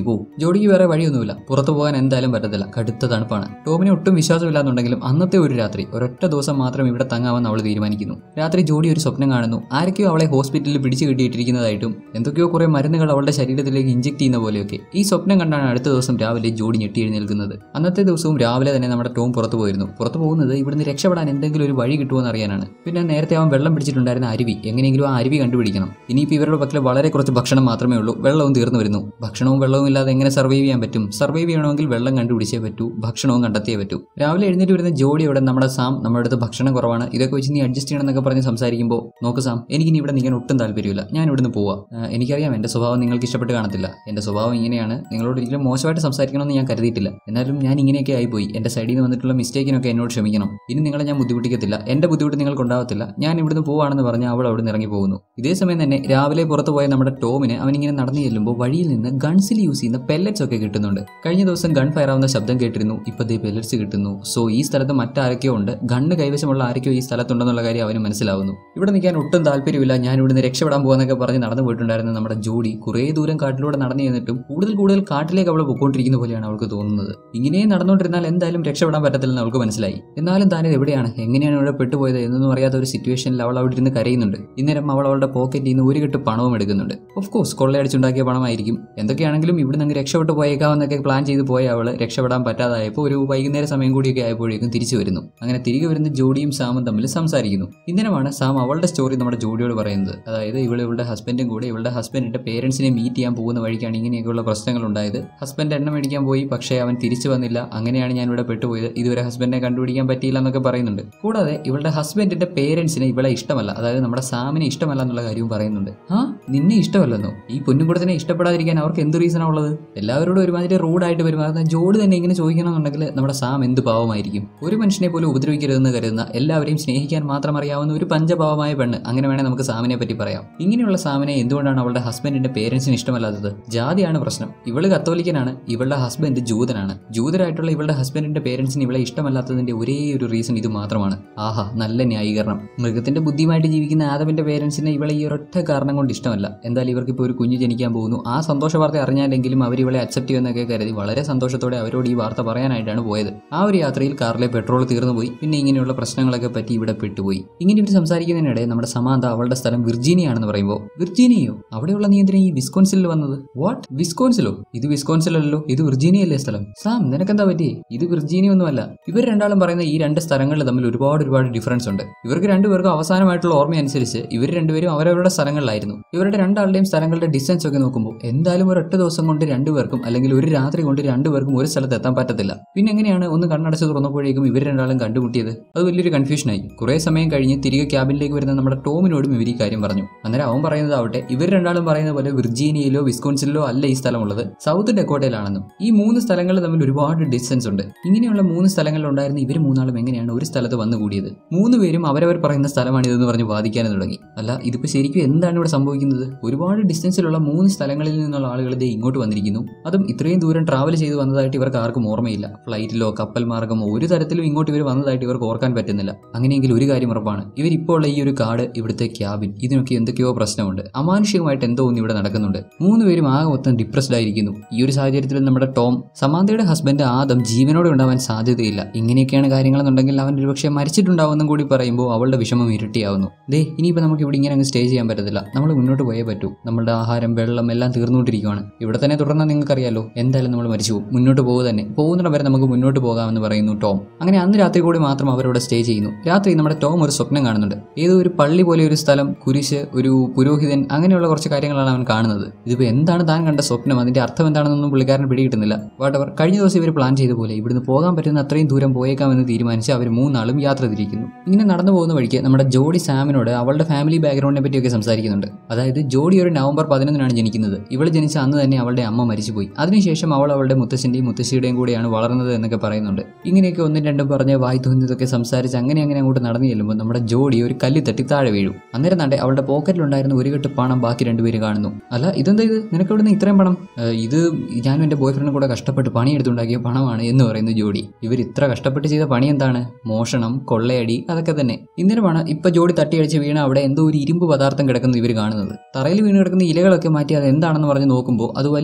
ജോഡിക്ക് വേറെ വഴിയൊന്നുമില്ല പുറത്തു പോകാൻ എന്തായാലും പറ്റത്തില്ല കടുത്ത തണുപ്പാണ് ടോമിന് ഒട്ടും വിശ്വാസമില്ലാന്നുണ്ടെങ്കിലും അന്നത്തെ ഒരു രാത്രി ഒരൊറ്റ ദിവസം മാത്രം ഇവിടെ തങ്ങാമെന്ന് അവൾ തീരുമാനിക്കുന്നു രാത്രി ജോഡി ഒരു സ്വപ്നം കാണുന്നു ആരൊക്കെയോ അവളെ ഹോസ്പിറ്റലിൽ പിടിച്ചു കെട്ടിയിട്ടിരിക്കുന്നതായിട്ടും എന്തൊക്കെയോ കുറെ മരുന്നുകൾ അവളുടെ ശരീരത്തിലേക്ക് ഇഞ്ചെക്ട് ചെയ്യുന്ന പോലെയൊക്കെ ഈ സ്വപ്നം കണ്ടാണ് അടുത്ത ദിവസം രാവിലെ ജോഡി ഞെട്ടി എഴുന്നേൽക്കുന്നത് അന്നത്തെ ദിവസവും രാവിലെ തന്നെ നമ്മുടെ ടോം പുറത്തു പോയിരുന്നു പുറത്തു പോകുന്നത് ഇവിടുന്ന് രക്ഷപ്പെടാൻ എന്തെങ്കിലും ഒരു വഴി കിട്ടുമെന്ന് അറിയാനാണ് പിന്നെ നേരത്തെ അവൻ വെള്ളം പിടിച്ചിട്ടുണ്ടായിരുന്ന അരുവി എങ്ങനെയെങ്കിലും ആ അരുവി കണ്ടുപിടിക്കണം ഇനിയിപ്പോൾ ഇവരുടെ പക്കൽ വളരെ കുറച്ച് ഭക്ഷണം മാത്രമേ ഉള്ളൂ വെള്ളവും തീർന്നു വരുന്നു ഭക്ഷണവും വെള്ളവും ഇല്ലാതെ എങ്ങനെ സർവൈവ് ചെയ്യാൻ പറ്റും സർവൈവ് ചെയ്യണമെങ്കിൽ വെള്ളം കണ്ടുപിടിച്ചേ പറ്റൂ ഭക്ഷണവും കണ്ടെത്തിയേ പറ്റൂ രാവിലെ എഴുന്നേറ്റ് വരുന്ന ജോഡിയോടെ നമ്മുടെ സാം നമ്മുടെ അടുത്ത് ഭക്ഷണം കുറവാണ് ഇതൊക്കെ വെച്ച് നീ അഡ്ജസ്റ്റ് ചെയ്യണം എന്നൊക്കെ പറഞ്ഞ് സംസാരിക്കുമ്പോൾ നോക്ക് സാം എനിക്കിനി ഇവിടെ നിൽക്കാൻ ഒട്ടും താല്പര്യമില്ല ഞാൻ ഇവിടുന്ന് പോവാ ആ, എനിക്കറിയാം എൻ്റെ സ്വഭാവം നിങ്ങൾക്ക് ഇഷ്ടപ്പെട്ട് കാണത്തില്ല എൻ്റെ സ്വഭാവം ഇങ്ങനെയാണ് നിങ്ങളോട് ഒരിക്കലും മോശമായിട്ട് സംസാരിക്കണമെന്ന് ഞാൻ കരുതിയിട്ടില്ല എന്നാലും ഞാൻ ഇങ്ങനെയൊക്കെ ആയിപ്പോയി എൻ്റെ സൈഡിൽ നിന്ന് വന്നിട്ടുള്ള മിസ്റ്റേക്കിനൊക്കെ എന്നോട് ക്ഷമിക്കണം ഇനി നിങ്ങളെ ഞാൻ ബുദ്ധിമുട്ടിക്കത്തില്ല എൻ്റെ ബുദ്ധിമുട്ട് നിങ്ങൾക്ക് ഉണ്ടാവത്തില്ല ഞാൻ ഇവിടുന്ന് പോവാണെന്ന് പറഞ്ഞ് അവൾ അവിടെ നിന്ന് ഇറങ്ങി പോകുന്നു ഇതേ സമയം തന്നെ രാവിലെ പുറത്തു പോയ നമ്മുടെ ടോമിന് അവനിങ്ങനെ നടന്നു ചെല്ലുമ്പോൾ വഴിയിൽ നിന്ന് ഗൺസിൽ യൂസ് ചെയ്യുന്ന പെല്ലറ്റ്സ് ഒക്കെ കിട്ടുന്നുണ്ട് കഴിഞ്ഞ ദിവസം ഗൺ ഫയർ ആവുന്ന ശബ്ദം കേട്ടിരുന്നു ഇപ്പോൾ ദേ പെല്ലറ്റ്സ് കിട്ടുന്നു സോ ഈ സ്ഥലത്ത് മറ്റാരൊക്കെയോ ഉണ്ട് ഗണ്ണ് കൈവശമുള്ള ആരൊക്കെയോ ഈ സ്ഥലത്തുണ്ടെന്നുള്ള കാര്യം അവന് മനസ്സിലാവുന്നു ഇവിടെ നിൽക്കാൻ ഒട്ടും താല്പര്യമില്ല ഞാൻ ഇവിടുന്ന് രക്ഷപ്പെടാൻ പോകുന്നൊക്കെ പറഞ്ഞ് നടന്നു പോയിട്ടുണ്ടായിരുന്ന നമ്മുടെ ജോഡി കുറേ ദൂരം കാട്ടിലൂടെ നടന്നു ചെന്നിട്ടും കൂടുതൽ കൂടുതൽ കാട്ടിലേക്ക് അവൾ പൊക്കോണ്ടിരിക്കുന്ന പോലെയാണ് അവൾക്ക് തോന്നുന്നത് ഇങ്ങനെ നടന്നുകൊണ്ടിരുന്നാൽ എന്തായാലും രക്ഷപ്പെടാൻ പറ്റത്തില്ലെന്ന് അവൾക്ക് മനസ്സിലായി എന്നാലും താനിത് എവിടെയാണ് എങ്ങനെയാണ് ഇവിടെ പെട്ടുപോയത് എന്നൊന്നും അറിയാത്ത ഒരു സിറ്റുവേഷനിൽ അവൾ അവിടെ ഇരുന്ന് കരയുന്നുണ്ട് ഇന്നേരം അവൾ അവളുടെ പോക്കറ്റിൽ നിന്ന് ഒരു കെട്ട് പണവും എടുക്കുന്നുണ്ട് ഓഫ് കോഴ്സ് കൊള്ളയടിച്ചുണ്ടാക്കിയ പണമായിരിക്കും എന്തൊക്കെയാണെങ്കിലും ഇവിടെ നിന്ന് രക്ഷപ്പെട്ട് പോയേക്കാമെന്നൊക്കെ പ്ലാൻ ചെയ്ത് പോയ അവൾ രക്ഷപ്പെടാൻ പറ്റാതായപ്പോൾ ഒരു വൈകുന്നേര സമയം കൂടിയൊക്കെ ആയപ്പോഴേക്കും തിരിച്ചു വരുന്നു അങ്ങനെ തിരികെ വരുന്ന ജോഡിയും സാമും തമ്മിൽ സംസാരിക്കുന്നു ഇന്നലെയാണ് സാം അവളുടെ സ്റ്റോറി നമ്മുടെ ജോഡിയോട് പറയുന്നത് അതായത് ഇവൾ ഇവളുടെ ഹസ്ബൻഡും കൂടെ ഇവളുടെ ഹസ്ബൻഡിന്റെ പേരൻസിനെ മീറ്റ് ചെയ്യാൻ പോകുന്ന വഴിക്കാണ് ഇങ്ങനെയൊക്കെയുള്ള പ്രശ്നങ്ങൾ ഉണ്ടായത് ഹസ്ബൻഡ് എണ്ണ മേടിക്കാൻ പോയി പക്ഷേ അവൻ തിരിച്ചു വന്നില്ല അങ്ങനെയാണ് ഞാൻ ഇവിടെ പെട്ടുപോയത് ഇതുവരെ ഹസ്ബൻഡിനെ കണ്ടുപിടിക്കാൻ പറ്റിയില്ല എന്നൊക്കെ പറയുന്നുണ്ട് കൂടാതെ ഇവളുടെ ഹസ്ബൻഡിന്റെ പേരൻസിനെ ഇവളെ ഇഷ്ടമല്ല അതായത് നമ്മുടെ സാമിനെ ഇഷ്ടമല്ല എന്നുള്ള കാര്യവും പറയുന്നുണ്ട് ആ നിന്നെ ഇഷ്ടമല്ലെന്നോ ഈ പൊന്നുകുടത്തിനെ ഇഷ്ടപ്പെടാതിരിക്കാൻ അവർക്ക് എന്ത് റീസണാ ഉള്ളത് എല്ലാവരോടും ഒരുമാതിരി റൂഡായിട്ട് പെരുമാറുന്ന ജോഡ് തന്നെ ഇങ്ങനെ ചോദിക്കണമെന്നുണ്ടെങ്കിൽ നമ്മുടെ സാം എന്ത് പാവമായിരിക്കും ഒരു മനുഷ്യനെ പോലും ഉപദ്രവിക്കരുതെന്ന് കരുതുന്ന എല്ലാവരെയും സ്നേഹിക്കാൻ മാത്രം അറിയാവുന്ന ഒരു പഞ്ചപാവമായ പെണ്ണ് അങ്ങനെ വേണേൽ നമുക്ക് സാമിനെ പറ്റി പറയാം ഇങ്ങനെയുള്ള സാമിനെ എന്തുകൊണ്ടാണ് അവളുടെ ഹസ്ബൻഡിന്റെ പേരൻസിന് ഇഷ്ടമല്ലാത്തത് ജാതിയാണ് പ്രശ്നം ഇവള് കത്തോലിക്കനാണ് ഇവളുടെ ഹസ്ബൻഡ് ജൂതനാണ് ജൂതരായിട്ടുള്ള ഇവളുടെ ഹസ്ബൻഡിന്റെ പേരൻസിന് ഇവളെ ഇഷ്ടമല്ലാത്തതിന്റെ ഒരേ ഒരു റീസൺ ഇത് മാത്രമാണ് ആഹാ നല്ല ന്യായീകരണം മൃഗത്തിന്റെ ബുദ്ധിയുമായിട്ട് ജീവിക്കുന്ന ആദമിന്റെ പേരൻസിനെ ഇവളെ ഈ ഒരൊറ്റ കാരണം കൊണ്ട് ഇഷ്ടമല്ല എന്തായാലും ഇവർക്ക് ഇപ്പോൾ ഒരു കുഞ്ഞ് ജനിക്കാൻ പോകുന്നു ആ സന്തോഷ വാർത്ത അറിഞ്ഞാലെങ്കിലും അവർ ഇവളെ അക്സെപ്റ്റ് ചെയ്യുമെന്നൊക്കെ കരുതി വളരെ സന്തോഷത്തോടെ അവരോട് ഈ വാർത്ത പറയാനായിട്ടാണ് പോയത് ആ ഒരു യാത്രയിൽ കാറിലെ പെട്രോൾ തീർന്നു പോയി പിന്നെ ഇങ്ങനെയുള്ള പ്രശ്നങ്ങളൊക്കെ പറ്റി ഇവിടെ പെട്ടുപോയി ഇങ്ങനെ ഇവർ സംസാരിക്കുന്നതിനിടെ നമ്മുടെ സമാന്ത അവളുടെ സ്ഥലം വിർജീനിയാണെന്ന് പറയുമ്പോൾ വിർജീനിയയോ അവിടെയുള്ള നീ എന്തിനാ ഈ വിസ്കോൺസിൽ വന്നത് വാട്ട് വിസ്കോൺസിലോ ഇത് വിസ്കോൺസിലല്ലോ ഇത് വിർജീനിയല്ലേ സ്ഥലം സാം നിനക്കെന്താ പറ്റി ഇത് വിർജീനിയ ഒന്നുമല്ല ഇവർ രണ്ടാളും പറയുന്ന ഈ രണ്ട് സ്ഥലങ്ങളിൽ തമ്മിൽ ഒരുപാട് ഒരുപാട് ഡിഫറൻസ് ഉണ്ട് ഇവർക്ക് രണ്ടുപേർക്കും അവസാനമായിട്ടുള്ള ഓർമ്മയനുസരിച്ച് ഇവർ രണ്ടുപേരും അവരവരുടെ സ്ഥലങ്ങളിലായിരുന്നു ഇവരുടെ രണ്ടാളുടെയും സ്ഥലങ്ങളുടെ ഡിസ്റ്റൻസ് ഒക്കെ നോക്കുമ്പോൾ എന്തായാലും ഒരു ഒറ്റ ദിവസം കൊണ്ട് രണ്ടുപേർക്കും അല്ലെങ്കിൽ ഒരു രാത്രി കൊണ്ട് രണ്ടുപേർക്കും ഒരു സ്ഥലത്ത് എത്താൻ പറ്റത്തില്ല പിന്നെ എങ്ങനെയാണ് ഒന്ന് കണ്ണടച്ച് തുറന്നപ്പോഴേക്കും ഇവർ രണ്ടാളും കണ്ടുമുട്ടിയത് അത് വലിയൊരു കൺഫ്യൂഷനായി കുറെ സമയം കഴിഞ്ഞ് തിരികെ ക്യാബിനിലേക്ക് വരുന്ന നമ്മുടെ ടോമിനോടും ഇവർ ഈ കാര്യം പറഞ്ഞു അന്നേരം അവൻ പറയുന്നത് ആവട്ടെ ഇവർ രണ്ടാളും പറയുന്ന പോലെ വിർജീനിയയിലോ വിസ്കോൺസിലോ അല്ല ഈ സ്ഥലമുള്ളത് സൗത്ത് ഡെക്കോട്ടയിലാണെന്നും ഈ മൂന്ന് സ്ഥലങ്ങൾ തമ്മിൽ ഒരുപാട് ഡിസ്റ്റൻസ് ഉണ്ട് ഇങ്ങനെയുള്ള മൂന്ന് സ്ഥലങ്ങളിലുണ്ടായിരുന്ന ഇവർ മൂന്നാളും എങ്ങനെയാണ് ഒരു സ്ഥലത്ത് വന്നുകൂടിയത് മൂന്ന് പേരും അവരവർ പറയുന്ന സ്ഥലമാണിതെന്ന് പറഞ്ഞ് വാദിക്കാനും തുടങ്ങി അല്ല ഇതിപ്പോൾ ശരിക്കും എന്താണ് ഇവിടെ സംഭവിക്കുന്നത് ഒരുപാട് ഡിസ്റ്റൻസിലുള്ള മൂന്ന് സ്ഥലങ്ങളിൽ നിന്നുള്ള ആളുകൾ ഇതേ ഇങ്ങോട്ട് വന്നിരിക്കുന്നു അതും ഇത്രയും ദൂരം ട്രാവൽ ചെയ്ത് വന്നതായിട്ട് ഇവർക്ക് ആർക്കും ഓർമ്മയില്ല ഫ്ലൈറ്റിലോ കപ്പൽ മാർഗമോ ഒരു തരത്തിലും ഇങ്ങോട്ട് ഇവർ വന്നതായിട്ട് ഇവർക്ക് ഓർക്കാൻ പറ്റുന്നില്ല അങ്ങനെയെങ്കിൽ ഒരു കാര്യം ഉറപ്പാണ് ഇവർ ഇപ്പോൾ ഉള്ള ഈ ഒരു കാട് ഇവിടുത്തെ ക്യാബിൻ ഇതിനൊക്കെ എന്തൊക്കെയോ പ്രശ്നമുണ്ട് അമാനുഷികമായിട്ട് എന്തോ ഒന്ന് ഇവിടെ നടക്കുന്നുണ്ട് മൂന്ന് പേരും ആകെ മൊത്തം ഡിപ്രസ്ഡ് ആയിരിക്കുന്നു ഈ ഒരു സാഹചര്യത്തിൽ നമ്മുടെ ടോം സമാന്തയുടെ ഹസ്ബൻഡ് ആദം ജീവനോടെ ഉണ്ടാവാൻ സാധ്യതയില്ല ഇങ്ങനെയൊക്കെയാണ് കാര്യങ്ങളെന്നുണ്ടെങ്കിൽ അവൻ ഒരുപക്ഷെ മരിച്ചിട്ടുണ്ടാവുമെന്നും കൂടി പറയുമ്പോൾ അവളുടെ വിഷമം ഇരട്ടിയാവുന്നു ദേ ഇനിയിപ്പോൾ നമുക്ക് ഇവിടെ ഇങ്ങനെ അങ്ങ് സ്റ്റേ ചെയ്യാൻ പറ്റത്തില്ല നമ്മൾ മുന്നോട്ട് പോയേ പറ്റൂ നമ്മുടെ ആഹാരം വെള്ളം എല്ലാം തീർന്നുകൊണ്ടിരിക്കുകയാണ് ഇവിടെ തന്നെ തുടർന്നാൽ നിങ്ങൾക്കറിയാലോ എന്തായാലും നമ്മൾ മരിച്ചു പോകും മുന്നോട്ട് പോകുക തന്നെ പോകുന്നിടം വരെ നമുക്ക് മുന്നോട്ട് പോകാമെന്ന് പറയുന്നു ടോം അങ്ങനെ അന്ന് രാത്രി കൂടി മാത്രം അവരവിടെ സ്റ്റേ ചെയ്യുന്നു രാത്രി നമ്മുടെ ടോം ഒരു സ്വപ്നം കാണുന്നുണ്ട് ഏതോ ഒരു പള്ളി പോലെ ഒരു സ്ഥലം കുരിശ് ഒരു പുരോഹിതൻ അങ്ങനെയുള്ള കുറച്ച് കാര്യങ്ങളാണ് അവൻ കാണുന്നത് ഇതിപ്പോൾ എന്താണ് താൻ കണ്ട സ്വപ്നം അതിന്റെ അർത്ഥം എന്താണെന്നൊന്നും പുള്ളിക്കാരൻ പിടികിട്ടുന്നില്ല വാട്ടവർ കഴിഞ്ഞ ദിവസം ഇവർ പ്ലാൻ ചെയ്ത പോലെ ഇവിടുന്ന് പോകാൻ പറ്റുന്ന അത്രയും ദൂരം പോയേക്കാമെന്ന് തീരുമാനിച്ച് അവർ മൂന്നാളും യാത്ര തിരിക്കുന്നു ഇങ്ങനെ നടന്നു പോകുന്ന വഴിക്ക് നമ്മുടെ ജോഡി സാമിനോട് അവളുടെ ഫാമിലി ബാക്ക്ഗ്രൗണ്ടിനെ പറ്റിയൊക്കെ സംസാരിക്കുന്നുണ്ട് അതായത് ജോഡി ഒരു നവംബർ പതിനൊന്നിനാണ് ജനിക്കുന്നത് ഇവൾ ജനിച്ച അന്ന് തന്നെ അവളുടെ അമ്മ മരിച്ചുപോയി അതിനുശേഷം അവൾ അവളുടെ മുത്തശ്ശന്റെയും മുത്തശ്ശിയുടെയും കൂടെയാണ് വളർന്നത് എന്നൊക്കെ പറയുന്നുണ്ട് ഇങ്ങനെയൊക്കെ ഒന്നും രണ്ടും പറഞ്ഞ് വായി തോന്നിയതൊക്കെ സംസാരിച്ച് അങ്ങനെ അങ്ങനെ അങ്ങോട്ട് നടന്നു ചെല്ലുമ്പോൾ നമ്മുടെ ജോഡി ഒരു കല്ല് തട്ടി താഴെ വീഴും അന്നേരം നണ്ടെ അവളുടെ പോക്കറ്റിലുണ്ടായിരുന്ന ഒരു കെട്ട് പണം ബാക്കി രണ്ടുപേര് കാണുന്നു അല്ല ഇതെന്താ ഇത് നിനക്ക് ഇവിടുന്ന് ഇത്രയും പണം "ഏഹ്, ഇത് ഞാനും എൻ്റെ ബോയ് ഫ്രണ്ടും കൂടെ കഷ്ടപ്പെട്ട് പണിയെടുത്തുണ്ടാക്കിയ പണമാണ് എന്ന് പറയുന്നു ജോഡി ഇവർ ഇത്ര കഷ്ടപ്പെട്ട് ചെയ്ത പണി എന്താണ് മോഷണം കൊള്ളയടി അതൊക്കെ തന്നെ ഇന്നലമാണ് ഇപ്പൊ ജോഡി തട്ടിയടിച്ച് വീണ അവിടെ എന്തോ ഒരു ഇരുമ്പ് പദാർത്ഥം കിടക്കുന്നു ഇവർ കാണുന്നത് തറയിൽ വീണ് കിടക്കുന്ന ഇലകളൊക്കെ മാറ്റി അത് എന്താണെന്ന് പറഞ്ഞ് നോക്കുമ്പോൾ അത് വലിയൊരു വാ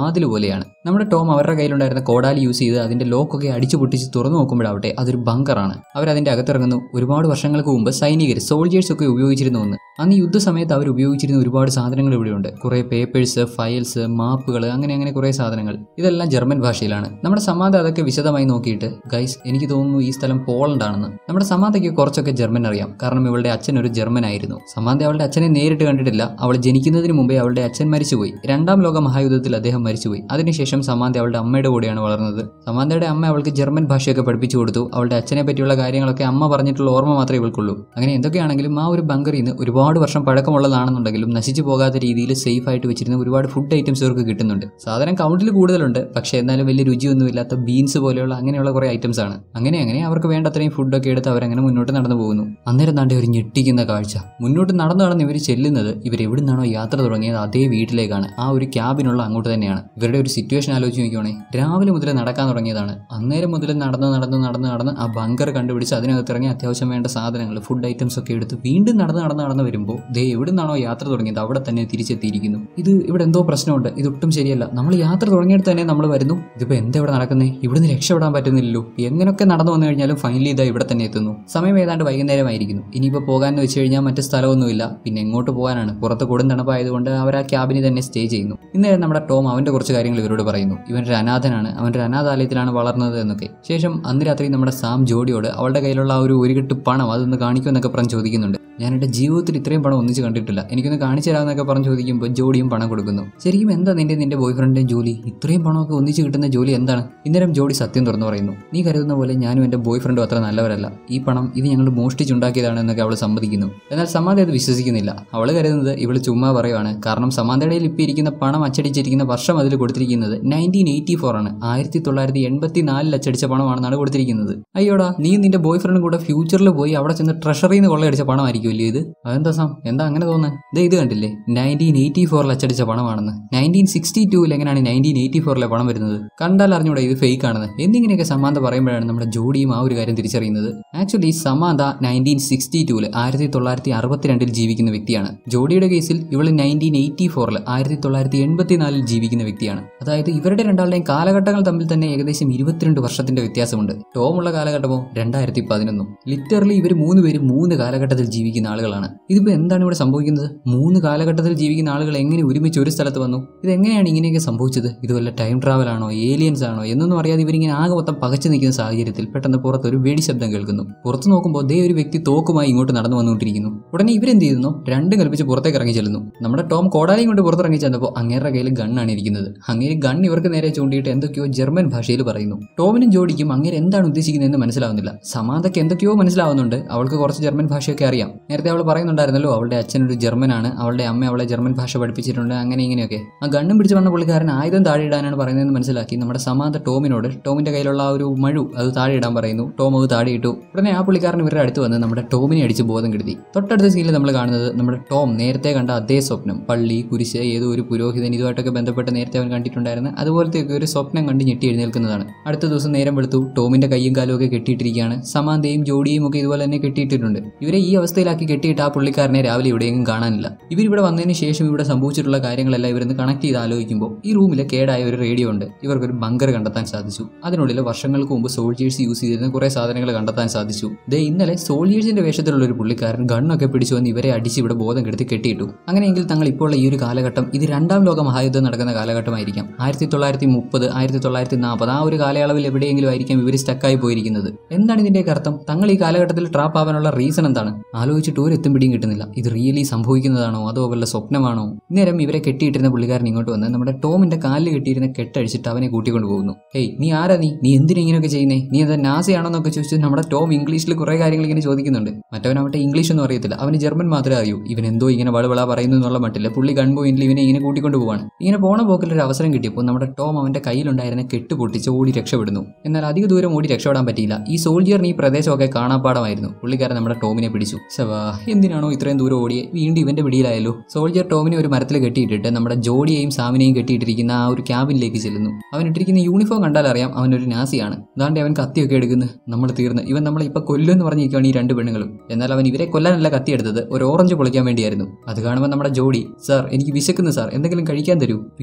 വാതിൽ പോലെയാണ് നമ്മുടെ ടോം അവരുടെ കയ്യിലുണ്ടായിരുന്ന കോടാലി യൂസ് ചെയ്ത് അതിന്റെ ലോക്കൊക്കെ അടിച്ചു പൊട്ടിച്ച് തുറന്നു നോക്കുമ്പോഴാവട്ടെ അതൊരു ബങ്കറാണ് അവരതിന്റെ അകത്തിറങ്ങുന്നു ഒരുപാട് വർഷങ്ങൾക്ക് മുമ്പ് സൈനികർ സോൾജേഴ്സ് ഒക്കെ ഉപയോഗിച്ചിരുന്നു എന്ന് അന്ന് യുദ്ധസമയത്ത് അവർ ഉപയോഗിച്ചിരുന്ന ഒരുപാട് സാധനങ്ങൾ ഇവിടെയുണ്ട് കുറേ പേപ്പേഴ്സ് ഫയൽസ് മാപ്പുകൾ അങ്ങനെ അങ്ങനെ കുറേ സാധനങ്ങൾ ഇതെല്ലാം ജർമ്മൻ ഭാഷയിലാണ് നമ്മുടെ സമാധ അതൊക്കെ വിശദമായി നോക്കിയിട്ട് ഗൈസ് എനിക്ക് തോന്നുന്നു ഈ സ്ഥലം പോളണ്ട് ആണെന്ന് നമ്മുടെ സമാധയ്ക്ക് കുറച്ചൊക്കെ ജർമ്മൻ അറിയാം കാരണം ഇവളുടെ അച്ഛൻ ഒരു ജർമ്മൻ ആയിരുന്നു സമാധ അവളുടെ അച്ഛനെ നേരിട്ട് കണ്ടിട്ടില്ല അവൾ ജനിക്കുന്നതിന് മുമ്പേ അവളുടെ അച്ഛൻ മരിച്ചുപോയി രണ്ടാം ലോക മഹായുദ്ധത്തിൽ അദ്ദേഹം മരിച്ചുപോയി അതിനുശേഷം സമാന്ത അവളുടെ അമ്മയുടെ കൂടെയാണ് വളർന്നത് സമാന്തയുടെ അമ്മ അവൾക്ക് ജർമ്മൻ ഭാഷയൊക്കെ പഠിപ്പിച്ചു കൊടുത്തു അവളുടെ അച്ഛനെ പറ്റിയുള്ള കാര്യങ്ങളൊക്കെ അമ്മ പറഞ്ഞിട്ടുള്ള ഓർമ്മ മാത്രമേ ഇവൾക്കുള്ളൂ അങ്ങനെ എന്തൊക്കെയാണെങ്കിലും ആ ഒരു ബങ്കറിൽ നിന്ന് ഒരുപാട് വർഷം പഴക്കമുള്ളതാണെന്നുണ്ടെങ്കിലും നശിച്ചു പോകാത്ത രീതിയിൽ സേഫ് ആയിട്ട് വെച്ചിരുന്ന ഒരുപാട് ഫുഡ് ഐറ്റംസ് ഇവർക്ക് കിട്ടുന്നുണ്ട് സാധനം കൗണ്ടിൽ കൂടുതലുണ്ട് പക്ഷേ എന്നാലും വലിയ രുചിയൊന്നുമില്ലാത്ത ബീൻസ് പോലെയുള്ള അങ്ങനെയുള്ള കുറേ ഐറ്റംസ് ആണ് അങ്ങനെ അങ്ങനെ അവർക്ക് വേണ്ട അത്രയും ഫുഡൊക്കെ എടുത്ത് അവരങ്ങനെ മുന്നോട്ട് നടന്നു പോകുന്നു അന്നേരം താണ്ടെ ഒരു ഞെട്ടിക്കുന്ന കാഴ്ച മുന്നോട്ട് നടന്നു നടന്ന് ഇവർ ചെല്ലുന്നത് ഇവർ എവിടുന്നാണോ യാത്ര തുടങ്ങിയത് അതേ വീട്ടിലേക്കാണ് ആ ഒരു ക്യാബിനുള്ള അങ്ങോട്ട് തന്നെയാണ് ഇവരുടെ ഒരു സിറ്റുവേഷൻ ആലോചിച്ച് നോക്കിയോണേ രാവിലെ മുതൽ നടക്കാൻ തുടങ്ങിയതാണ് അന്നേരം മുതൽ നടന്ന് നടന്ന് നടന്ന് നടന്ന് ആ ബങ്കർ കണ്ടുപിടിച്ച് അതിനകത്ത് ഇറങ്ങി അത്യാവശ്യം വേണ്ട സാധനങ്ങൾ ഫുഡ് ഐറ്റംസ് ഒക്കെ എടുത്ത് വീണ്ടും നടന്ന് നടന്ന് നടന്ന് വരുമ്പോൾ ദേ എവിടുന്നാണോ യാത്ര തുടങ്ങിയത് അവിടെ തന്നെ തിരിച്ചെത്തിയിരിക്കുന്നു ഇത് ഇവിടെ എന്തോ പ്രശ്നമുണ്ട് ഇതൊട്ടും ശരിയല്ല നമ്മൾ യാത്ര തുടങ്ങിയെടുത്ത് തന്നെ നമ്മൾ വരുന്നു ഇതിപ്പോൾ എന്താ ഇവിടെ നടക്കുന്നേ ഇവിടുന്ന് രക്ഷപ്പെടാൻ പറ്റുന്നില്ലല്ലോ എങ്ങനെയൊക്കെ നടന്നു വന്നു കഴിഞ്ഞാലും ഫൈനലി ഇതാ ഇവിടെ തന്നെ എത്തുന്നു സമയം ഏതാണ്ട് വൈകുന്നേരമായിരിക്കുന്നു ഇനിയിപ്പോൾ പോകാമെന്ന് വെച്ച് കഴിഞ്ഞാൽ മറ്റു സ്ഥലമൊന്നുമില്ല പിന്നെ എങ്ങോട്ട് പോകാനാണ് പുറത്ത് കൊടും തണുപ്പായതുകൊണ്ട് അവർ ആ ക്യാബിന് തന്നെ സ്റ്റേ ചെയ്യുന്നു ഇന്നേരം നമ്മുടെ ടോം അവന്റെ കുറച്ച് കാര്യങ്ങൾ ഇവരോട് പറയുന്നു ഇവനൊരു അനാഥനാണ് അവൻ്റെ ഒരു അനാഥാലയത്തിലാണ് വളർന്നത് എന്നൊക്കെ ശേഷം അന്ന് രാത്രി നമ്മുടെ സാം ജോഡിയോട് അവളുടെ കയ്യിലുള്ള ആ ഒരു ഒരു കെട്ട് പണം അതൊന്ന് കാണിക്കുമെന്നൊക്കെ പറഞ്ഞ് ചോദിക്കുന്നുണ്ട് ഞാൻ എൻ്റെ ജീവിതത്തിൽ ഇത്രയും പണം ഒന്നിച്ച് കണ്ടിട്ടില്ല എനിക്കൊന്ന് കാണിച്ചു തരാമെന്നൊക്കെ പറഞ്ഞ് ചോദിക്കുമ്പോൾ ജോഡിയും പണം കൊടുക്കുന്നു ശരിക്കും എന്താ നിന്റെ നിന്റെ ബോയ് ഫ്രണ്ടിൻ്റെയും ജോലി ഇത്രയും പണമൊക്കെ ഒന്നിച്ച് കിട്ടുന്ന ജോലി എന്താണ് ഇന്നേരം ജോഡി സത്യം തുറന്നു പറയുന്നു നീ കരുതുന്ന പോലെ ഞാനും എൻ്റെ ബോയ് ഫ്രണ്ടും അത്ര നല്ലവരല്ല ഈ പണം ഇത് ഞങ്ങൾ മോഷ്ടിച്ചുണ്ടാക്കിയതാണ് എന്നൊക്കെ അവൾ സമ്മതിക്കുന്നു എന്നാൽ സമാധ അത് വിശ്വസിക്കുന്നില്ല അവൾ കരുതുന്നത് ഇവൾ ചുമ്മാ പറയുവാണ് കാരണം സമാന്തയുടെ ഇപ്പം ഇരിക്കുന്ന പണം അച്ചടിച്ചിരിക്കുന്ന വർഷം അതിൽ കൊടുത്തിരിക്കുന്നത് നയൻറ്റീൻ എയ്റ്റി ഫോർ ആണ് ആയിരത്തി തൊള്ളായിരത്തി എൺപത്തി നാലിൽ അച്ചടിച്ച പണമാണെന്നാണ് കൊടുത്തിരിക്കുന്നത് അയ്യോടാ നീ നിന്റെ ബോയ് ഫ്രണ്ടും കൂടെ ഫ്യൂച്ചറിൽ പോയി അവിടെ ചെന്ന് ട്രഷറിയിൽ നിന്ന് കൊള്ളയടിച്ച പണമായിരിക്കുമല്ലേ ഇത് അതെന്താ സാം എന്താ അങ്ങനെ തോന്നുന്നത് ദേ ഇത് കണ്ടില്ലേ നയൻറ്റീൻ എയ്റ്റി ഫോറിൽ അച്ചടിച്ച പണമാണെന്ന് നയൻറ്റീൻ സിക്സ്റ്റി ടൂവിൽ എങ്ങനെയാണ് നയൻറ്റീൻ എയ്റ്റി ഫോറിലെ പണം വരുന്നത് കണ്ടാൽ അറിഞ്ഞൂടെ ഇത് ഫേക്ക് ആണെന്ന് എന്നിങ്ങനെയൊക്കെ സമാന്ത പറയുമ്പോഴാണ് നമ്മുടെ ജോഡിയും ആ ഒരു കാര്യം തിരിച്ചറിയുന്നത് ആക്ച്വലി സമാന്ത നയൻറ്റീൻ സിക്സ്റ്റി ടൂവിൽ ആയിരത്തി തൊള്ളായിരത്തി അറുപത്തിരണ്ടിൽ ജീവിക്കുന്ന വ്യക്തിയാണ് ജോഡിയുടെ കേസിൽ ഇവൾ നയൻറ്റീൻ എയ്റ്റി ഫോറിൽ ആയിരത്തി തൊള്ളായിരത്തി എൺപത്തിനാലിൽ ജീവിക്കുന്ന വ്യക്തിയാണ് അതായത് ഇവരുടെ രണ്ടാളുടെയും കാലഘട്ടങ്ങൾ തമ്മിൽ തന്നെ ഏകദേശം ഇരുപത്തിരണ്ട് വർഷത്തിന്റെ വ്യത്യാസമുണ്ട് ടോമുള്ള കാലഘട്ടമോ രണ്ടായിരത്തി പതിനൊന്നും ലിറ്ററലി ഇവർ മൂന്ന് പേരും മൂന്ന് കാലഘട്ടത്തിൽ ജീവിക്കുന്ന ആളുകളാണ് ഇതിപ്പോൾ എന്താണ് ഇവിടെ സംഭവിക്കുന്നത് മൂന്ന് കാലഘട്ടത്തിൽ ജീവിക്കുന്ന ആളുകൾ എങ്ങനെ ഒരുമിച്ച് ഒരു സ്ഥലത്ത് വന്നു ഇത് എങ്ങനെയാണ് ഇങ്ങനെയൊക്കെ സംഭവിച്ചത് ഇത് വല്ല ടൈം ട്രാവൽ ആണോ ഏലിയൻസ് ആണോ എന്നൊന്നും അറിയാതെ ഇവരിങ്ങനെ ആകെ മൊത്തം പകച്ചു നിൽക്കുന്ന സാഹചര്യത്തിൽ പെട്ടെന്ന് പുറത്ത് ഒരു വെടി ശബ്ദം കേൾക്കുന്നു പുറത്ത് നോക്കുമ്പോൾ ദേ ഒരു വ്യക്തി തോക്കുമായി ഇങ്ങോട്ട് നടന്നു വന്നുകൊണ്ടിരിക്കുന്നു ഉടനെ ഇവരെന്ത് ചെയ്യുന്നു രണ്ടും കൽപ്പിച്ച് പുറത്തേക്ക് ഇറങ്ങി ചെല്ലുന്നു നമ്മുടെ ടോം കോടാലിയും കൊണ്ട് പുറത്തിറങ്ങി ചെന്നപ്പോൾ അങ്ങേരുടെ കയ്യിൽ ഗണ്ണാണ് ഇരിക്കുന്നത് അങ്ങേര് ഗൺ ഇവർക്ക് നേരെ ചൂണ്ടിയിട്ട് എന്തൊക്കെയോ ജർമ്മൻ ഭാഷയിൽ പറയുന്നു ടോമിനും ജോഡിക്കും അങ്ങേര് എന്താണ് ഉദ്ദേശിക്കുന്നതെന്ന് മനസ്സിലാവുന്നില്ല സമാന്തയ്ക്ക് എന്തൊക്കെയോ മനസ്സിലാവുന്നുണ്ട് അവൾക്ക് കുറച്ച് ജർമ്മൻ ഭാഷയൊക്കെ അറിയാം നേരത്തെ അവൾ പറയുന്നുണ്ടായിരുന്നല്ലോ അവളുടെ അച്ഛൻ ഒരു ജർമ്മനാണ് അവളുടെ അമ്മ അവളെ ജർമ്മൻ ഭാഷ പഠിപ്പിച്ചിട്ടുണ്ട് അങ്ങനെ ഇങ്ങനെയൊക്കെ ആ ഗണ്ണും പിടിച്ച് വന്ന പുള്ളിക്കാരൻ ആയുധം താഴെ ഇടാനാണ് പറയുന്നതെന്ന് മനസ്സിലാക്കി നമ്മുടെ സമാന്ത ടോമിനോട് ടോമിന്റെ കയ്യിലുള്ള ആ ഒരു മഴു അത് താഴെ ഇടാൻ പറയുന്നു ടോം അത് താഴെ ഇട്ടു ഉടനെ ആ പുള്ളിക്കാരൻ ഇവരുടെ അടുത്ത് വന്ന് നമ്മുടെ ടോമിനെ അടിച്ച് ബോധം കെടുത്തി തൊട്ടടുത്ത സീനിൽ നമ്മൾ കാണുന്നത് നമ്മുടെ ടോം നേരത്തെ കണ്ട അതേ സ്വപ്നം പള്ളി കുരിശ് ഏതോ ഒരു പുരോഹിതൻ ഇതുമായിട്ടൊക്കെ ബന്ധപ്പെട്ട് നേരത്തെ അവൻ കണ്ടിട്ടുണ്ടായിരുന്ന അതുപോലത്തെ ഒക്കെ ഒരു സ്വപ്നം കണ്ട് ഞെട്ടി എഴുന്നേൽക്കുന്നതാണ് അടുത്ത ദിവസം നേരം വെളുത്തു ടോമിന്റെ കൈയും കാലും ഒക്കെ കെട്ടിയിട്ടിരിക്കുകയാണ് സമാന്തയും ജോഡിയും ഒക്കെ ഇതുപോലെ തന്നെ കെട്ടിയിട്ടിട്ടുണ്ട് ഇവരെ ഈ അവസ്ഥയിലാക്കി കെട്ടിയിട്ട് ആ പുള്ളിക്കാരനെ രാവിലെ ഇവിടെയെങ്കിലും കാണാനില്ല ഇവരിവിടെ വന്നതിന് ശേഷം ഇവിടെ സംഭവിച്ചിട്ടുള്ള കാര്യങ്ങളെല്ലാം ഇവരൊന്ന് കണക്ട് ചെയ്ത് ആലോചിക്കുമ്പോൾ ഈ റൂമിൽ കേടായ ഒരു റേഡിയോ ഉണ്ട് ഇവർക്കൊരു ബങ്കർ കണ്ടെത്താൻ സാധിച്ചു അതിനുള്ളിൽ വർഷങ്ങൾക്ക് മുമ്പ് സോൾജേഴ്സ് യൂസ് ചെയ്തിരുന്ന കുറേ സാധനങ്ങൾ കണ്ടെത്താൻ സാധിച്ചു ദേ ഇന്നലെ സോൾജേഴ്സിന്റെ വേഷത്തിലുള്ള ഒരു പുള്ളിക്കാരൻ ഗണ്ണൊക്കെ പിടിച്ചു വന്ന് ഇവരെ അടിച്ച് ഇവിടെ ബോധം കെടുത്തി കെട്ടിയിട്ടു അങ്ങനെയെങ്കിൽ തങ്ങൾ ഇപ്പോൾ ഉള്ള ഈ ഒരു കാലഘട്ടം ഇത് രണ്ടാം ലോക മഹായുദ്ധം നടക്കുന്ന കാലഘട്ടമായിരിക്കാം ആയിരത്തി തൊള്ളായിരത്തി മുപ്പത് ആയിരത്തി തൊള്ളായിരത്തി നാൽപ്പത് ആ ഒരു കാലയളവിൽ എവിടെയെങ്കിലും ആയിരിക്കാം ഇവർ സ്റ്റക്കായി പോയിരിക്കുന്നത് എന്താണ് ഇതിന്റെയൊക്കെ അർത്ഥം തങ്ങൾ ഈ കാലഘട്ടത്തിൽ ട്രാപ്പ് ആവാനുള്ള റീസൺ എന്താണ് ആലോചിച്ചിട്ട് ഒരു എത്തും പിടിയും കിട്ടുന്നില്ല ഇത് റിയലി സംഭവിക്കുന്നതാണോ അതോ വല്ല സ്വപ്നമാണോ ഇന്നേരം ഇവരെ കെട്ടിയിട്ടിരുന്ന പുള്ളിക്കാരൻ ഇങ്ങോട്ട് വന്ന് നമ്മുടെ ടോമിന്റെ കാലിൽ കെട്ടിയിരുന്ന കെട്ടഴിച്ചിട്ട് അവനെ കൂട്ടിക്കൊണ്ട് പോകുന്നു ഹേയ് നീ ആരാ നീ നീ എന്തിനാ ഇങ്ങനെയൊക്കെ ചെയ്യുന്നേ നീ എന്താ നാസയാണോ എന്നൊക്കെ ചോദിച്ചു നമ്മുടെ ടോം ഇംഗ്ലീഷിൽ കുറെ കാര്യങ്ങൾ ഇങ്ങനെ ചോദിക്കുന്നുണ്ട് മറ്റവനാവട്ടെ ഇംഗ്ലീഷ് ഒന്നും അറിയത്തില്ല അവന് ജർമ്മൻ മാത്രമേ അറിയൂ ഇവൻ എന്തോ ഇങ്ങനെ വളവള പറയുന്നു എന്നുള്ള മട്ടില്ല പുള്ളി ഗൺ പോയിന്റിൽ ഇവനെ ഇങ്ങനെ കൂട്ടിക്കൊണ്ട് പോവാണ് ഇങ്ങനെ പോണ പോക്കിൽ ഒരു അവസരം കിട്ടിയപ്പോൾ നമ്മുടെ ടോം അവന്റെ കയ്യിലുണ്ടായിരുന്ന കെട്ട് പൊട്ടിച്ച് ഓടി രക്ഷപ്പെടുന്നു എന്നാൽ അധിക ദൂരം ഓടി രക്ഷപ്പെടാൻ പറ്റിയില്ല ഈ സോൾജിയറിന് ഈ പ്രദേശമൊക്കെ കാണാപ്പാടമായിരുന്നു പുള്ളിക്കാരൻ നമ്മുടെ ടോമിനെ പിടിച്ചു ശവാ എന്തിനാണോ ഇത്രയും ദൂരം ഓടിയെ വീണ്ടും ഇവന്റെ പിടിയിലായല്ലോ സോൾജിയർ ടോമിനെ ഒരു മരത്തിൽ കെട്ടിയിട്ടിട്ട് നമ്മുടെ ജോഡിയെയും സാമിനെയും കെട്ടിയിട്ടിരിക്കുന്ന ആ ഒരു ക്യാബിനിലേക്ക് ചെല്ലുന്നു അവൻ ഇട്ടിരിക്കുന്ന യൂണിഫോം കണ്ടാൽ അറിയാം അവനൊരു നാസിയാണ് അതാണ്ട് അവൻ കത്തിയൊക്കെ എടുക്കുന്നു നമ്മൾ തീർന്ന് ഇവൻ നമ്മളെ ഇപ്പൊ കൊല്ലുമെന്ന് പറഞ്ഞിരിക്കുകയാണ് ഈ രണ്ട് പെണ്ണുങ്ങളും എന്നാൽ അവൻ ഇവരെ കൊല്ലാനല്ല കത്തിയെടുത്തത് ഒരു ഓറഞ്ച് പൊളിക്കാൻ വേണ്ടിയായിരുന്നു അത് കാണുമ്പോൾ നമ്മുടെ ജോഡി സാർ എനിക്ക് വിശക്കുന്നു സാർ എന്തെങ്കിലും കഴിക്കാൻ തരൂ പിന്നെ